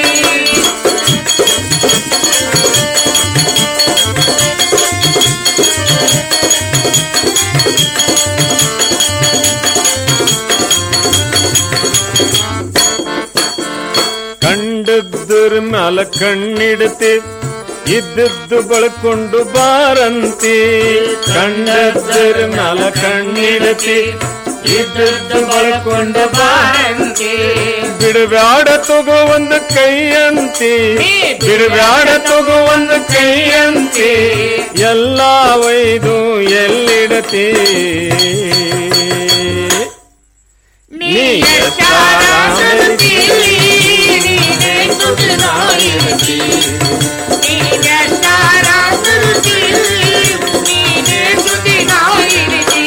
ಕಂಡದ್ರ ಮ್ಯಾಲ ಕಣ್ಣಿಡ್ತಿ ಇದ್ದದ್ದು ಬಳಕೊಂಡು ಬಾರಂತಿ ಕಂಡದ್ರ ಮ್ಯಾಲ ಕಣ್ಣಿಡ್ತಿ ಇದ್ದದ್ದು ಬಳಕೊಂಡು ಬಾರಂತಿ ಬಿಡಬ್ಯಾಡ ತಗೋ ಒಂದು ಕೈಯಂತಿ ಬಿಡಬ್ಯಾಡ ತಗೋ ಒಂದು ಕೈಯಂತಿ ಎಲ್ಲ ಒಯ್ದು ಎಲ್ಲಿಡತಿ ನೀ ಎಷ್ಟಾರ ಮೆರಿತೀರಿ, ನೀನೇ ಸುದ್ದಿಗಾಯಿರುತ್ತಿ. ನೀನ್ ಎಷ್ಟಾರ ಮೆರಿತೀರಿ, ನೀನೇ ಸುದ್ದಿಗಾಯಿರುತ್ತಿ.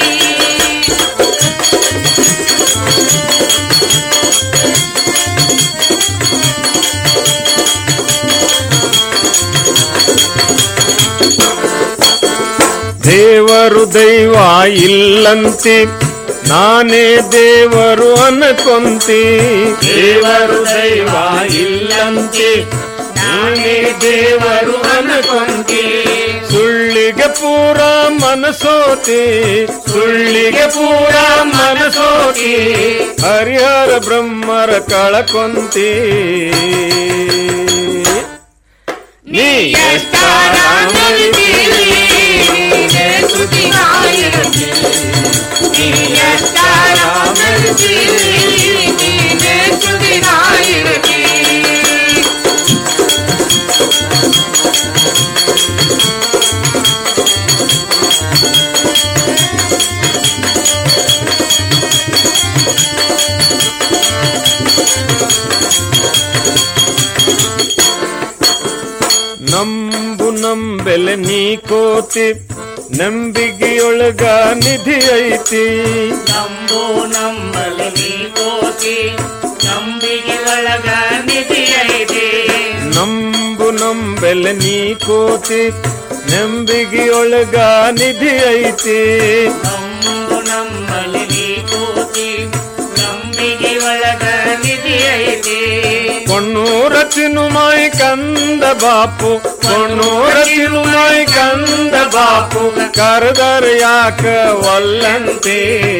ದೇವರು ದೈವ ಇಲ್ಲಂತಿ ನಾನೇ ದೇವರು ಅನ್ಕೊಂತಿ ದೇವರು ದೈವ ಇಲ್ಲಂತಿ ನಾನೇ ದೇವರು ಅನ್ಕೊಂತಿ ಸುಳ್ಳಿಗೆ ಪೂರ ಮನಸೋತಿ ಸುಳ್ಳಿಗೆ ಪೂರ ಮನಸೋತಿ ಹರಿಹರ ಬ್ರಹ್ಮರ ಕಳಕೊಂತಿ ನೀ ಎಷ್ಟಾರ ಮೆರಿತೀರಿ, ನೀನೇ ಸುದ್ದಿಗಾಯಿರುತ್ತಿ. ನೀ ಎಷ್ಟಾರ ಮೆರಿತೀರಿ, ನೀನೇ ಸುದ್ದಿಗಾಯಿರುತ್ತಿ. ನಂಬು ನಂಬೆಲೆ ನೀ ಕೋತಿ ನಂಬಿಗೆಯೊಳಗ ನಿಧಿ ಐತಿ ನಂಬು ನಂಬಲು ನೀ ಕೋತಿ ನಂಬಿಗೆ ಒಳಗ ನಿಧಿ ಐತಿ ನಂಬು ನಂಬೆಲೆ ನೀ ಕೋತಿ ನಂಬಿಗೆಯೊಳಗ ನಿಧಿ ಐತಿ ನಂಬು ನಂಬಲು ನೀ ಕೋತಿ ನಂಬಿಗೆ ಒಳಗ ನಿಧಿ ಐತಿ ಕೊಣ್ಣೂರ ತಿನುಮಾಯಿ ಕಂದ ಬಾಪು ಕೊಣ್ಣೂರ ತಿನುಮಾಯಿ ಕಂದ ಬಾಪು ಕರೆದರ ಯಾಕ ಒಲ್ಲಂತೆ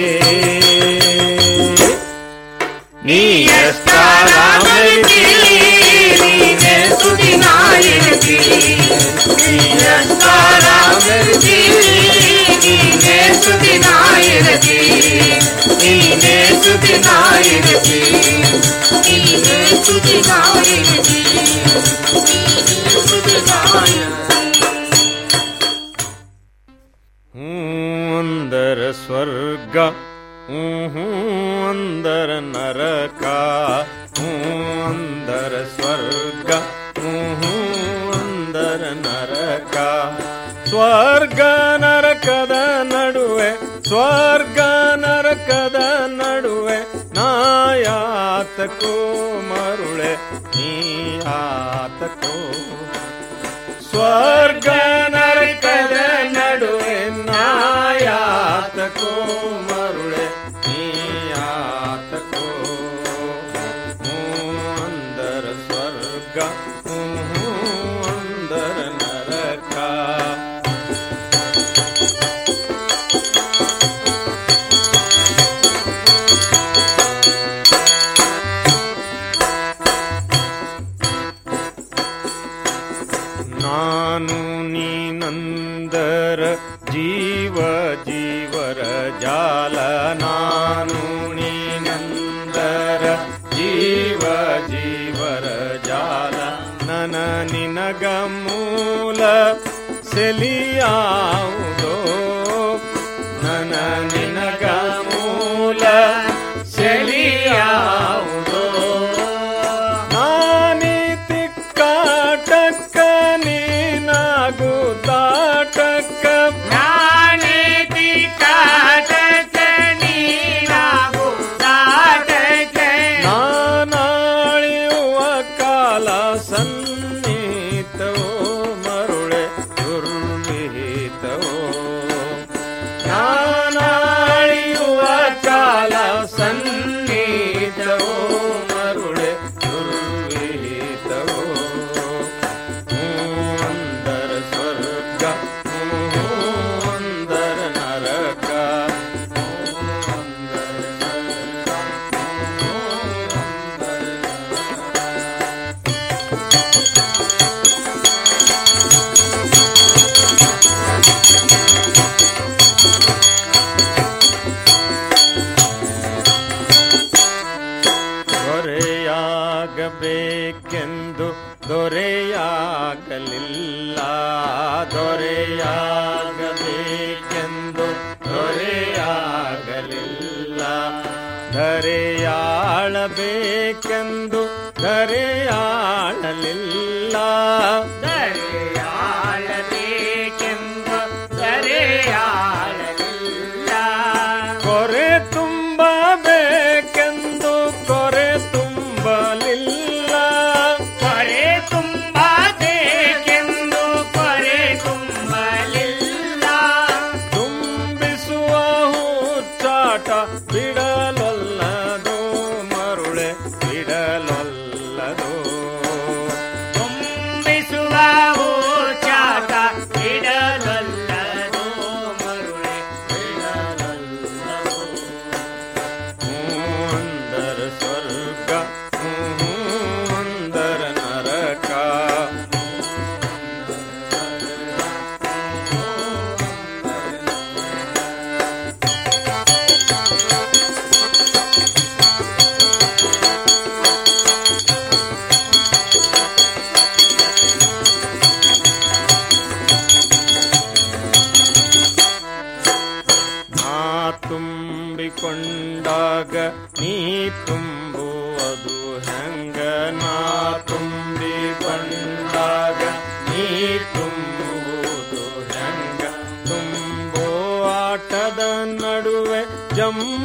ನೀ ಎಷ್ಟಾರ ಮೆರಿತೀರಿ, ನೀನೇ ಸುದ್ದಿಗಾಯಿರುತ್ತಿ. ನೀ ಎಷ್ಟಾರ ಮೆರಿತೀರಿ, ನೀನೇ ಸುದ್ದಿಗಾಯಿರುತ್ತಿ. ನೀನೇ ಸುದ್ದಿಗಾಯಿರುತ್ತಿ. ನೀನೇ ಸುದ್ದಿಗಾಯಿರುತ್ತಿ. ಅಂದರ ಸ್ವರ್ಗ ಹ್ಞೂ ಅಂದರ ನರಕ ಹ್ಞೂ ಅಂದರ ಸ್ವರ್ಗ ಹ್ಞೂ ಅಂದರ ನರಕ ಸ್ವರ್ಗ ನರಕದ ನಡುವೆ ಸ್ವರ್ಗ ನರಕದ ನಡುವೆ ನಾಯಾತಕೋ ಮರುಳೆ ನೀಯಾತಕೋ ಸ್ವರ್ಗ ನರಕದ ನಡುವೆ ನಾಯಾತಕೋ ಮರುಳೆ ನೀಯಾತಕೋ ಹ್ಞೂ ಅಂದರ ಸ್ವರ್ಗ ಹ್ಞೂ ಅಂದರ ನರಕ ನಾನು ನೀನಂದರ ಜೀವ ಜೀವರ ಜಾಲ ನಾನು ನೀನಂದರ ಜೀವ ಜೀವರ ಜಾಲ ನನ ನಿನಗ ಮೂಲ ಸೆಲಿಯಾವುದೋ ನನ ನಿನಗ ಮೂಲ ಸೆಲಿಯಾವುದೋ ನಾನೀತಿ ಕಾಟಕ್ಕ ನೀನಾಗು ತಾಟಕ್ಕ ನಾನೀತಿ ಕಾಟಕ್ಕ ನೀನಾಗು ತಾಟಕ್ಕ ನಾನಾಳಿಯುವ ಕಾಲ ಸನ್ನಿಹಿತವೋ ಮರುಳೆ ದುರ್ವಿಹಿತವೋ ನಾನಾಳಿಯುವ ಕಾಲ ಸನ್ನಿಹಿತವೋ ಮರುಳೆ ದುರ್ವಿಹಿತವೋ ಹ್ಞೂ ಅಂದರ ಸ್ವರ್ಗ ಹ್ಞೂ ಅಂದರ ನರಕ ದೊರೆಯಾಗಬೇಕೆಂದು ದೊರೆಯಾಗಲಿಲ್ಲ ದೊರೆಯಾಗಬೇಕೆಂದು ದೊರೆಯಾಗಲಿಲ್ಲ ಧರೆಯಾಳಬೇಕೆಂದು ಧರೆಯಾಳಲಿಲ್ಲ ಧರೆಯಾಳಬೇಕೆಂದು ಧರೆಯಾಳಲಿಲ್ಲ ಕೊರೆ ತುಂಬಬೇಕೆಂದು ಕೊರೆ ತುಂಬಲಿಲ್ಲ ಕೊರೆ ತುಂಬಬೇಕೆಂದು ಕೊರೆ ತುಂಬಲಿಲ್ಲ ತುಂಬಿಸುವ ಹುಚ್ಚಾಟ ಬಿಡಲೊಲ್ಲದು ಮರುಳೆ ಬಿಡಲೊಲ್ಲದು ತುಂಬಿಸುವ ಹುಚ್ಚಾಟ ಬಿಡಲೊಲ್ಲದು ಮರುಳೆ ಬಿಡಲೊಲ್ಲದು ಅಂದರ ಸ್ವರ್ಗ ಹ್ಞೂ ಅಂದರ ನರಕ ನಾ ತುಂಬಿಕೊಂಡಾಗ ನೀ ತುಂಬುವುದು ಹೆಂಗ ನಾ ತುಂಬಿಕೊಂಡಾಗ ನೀ ತುಂಬುವುದು ಹೆಂಗ ತುಂಬೋ ಆಟದ ನಡುವೆ ಜಂ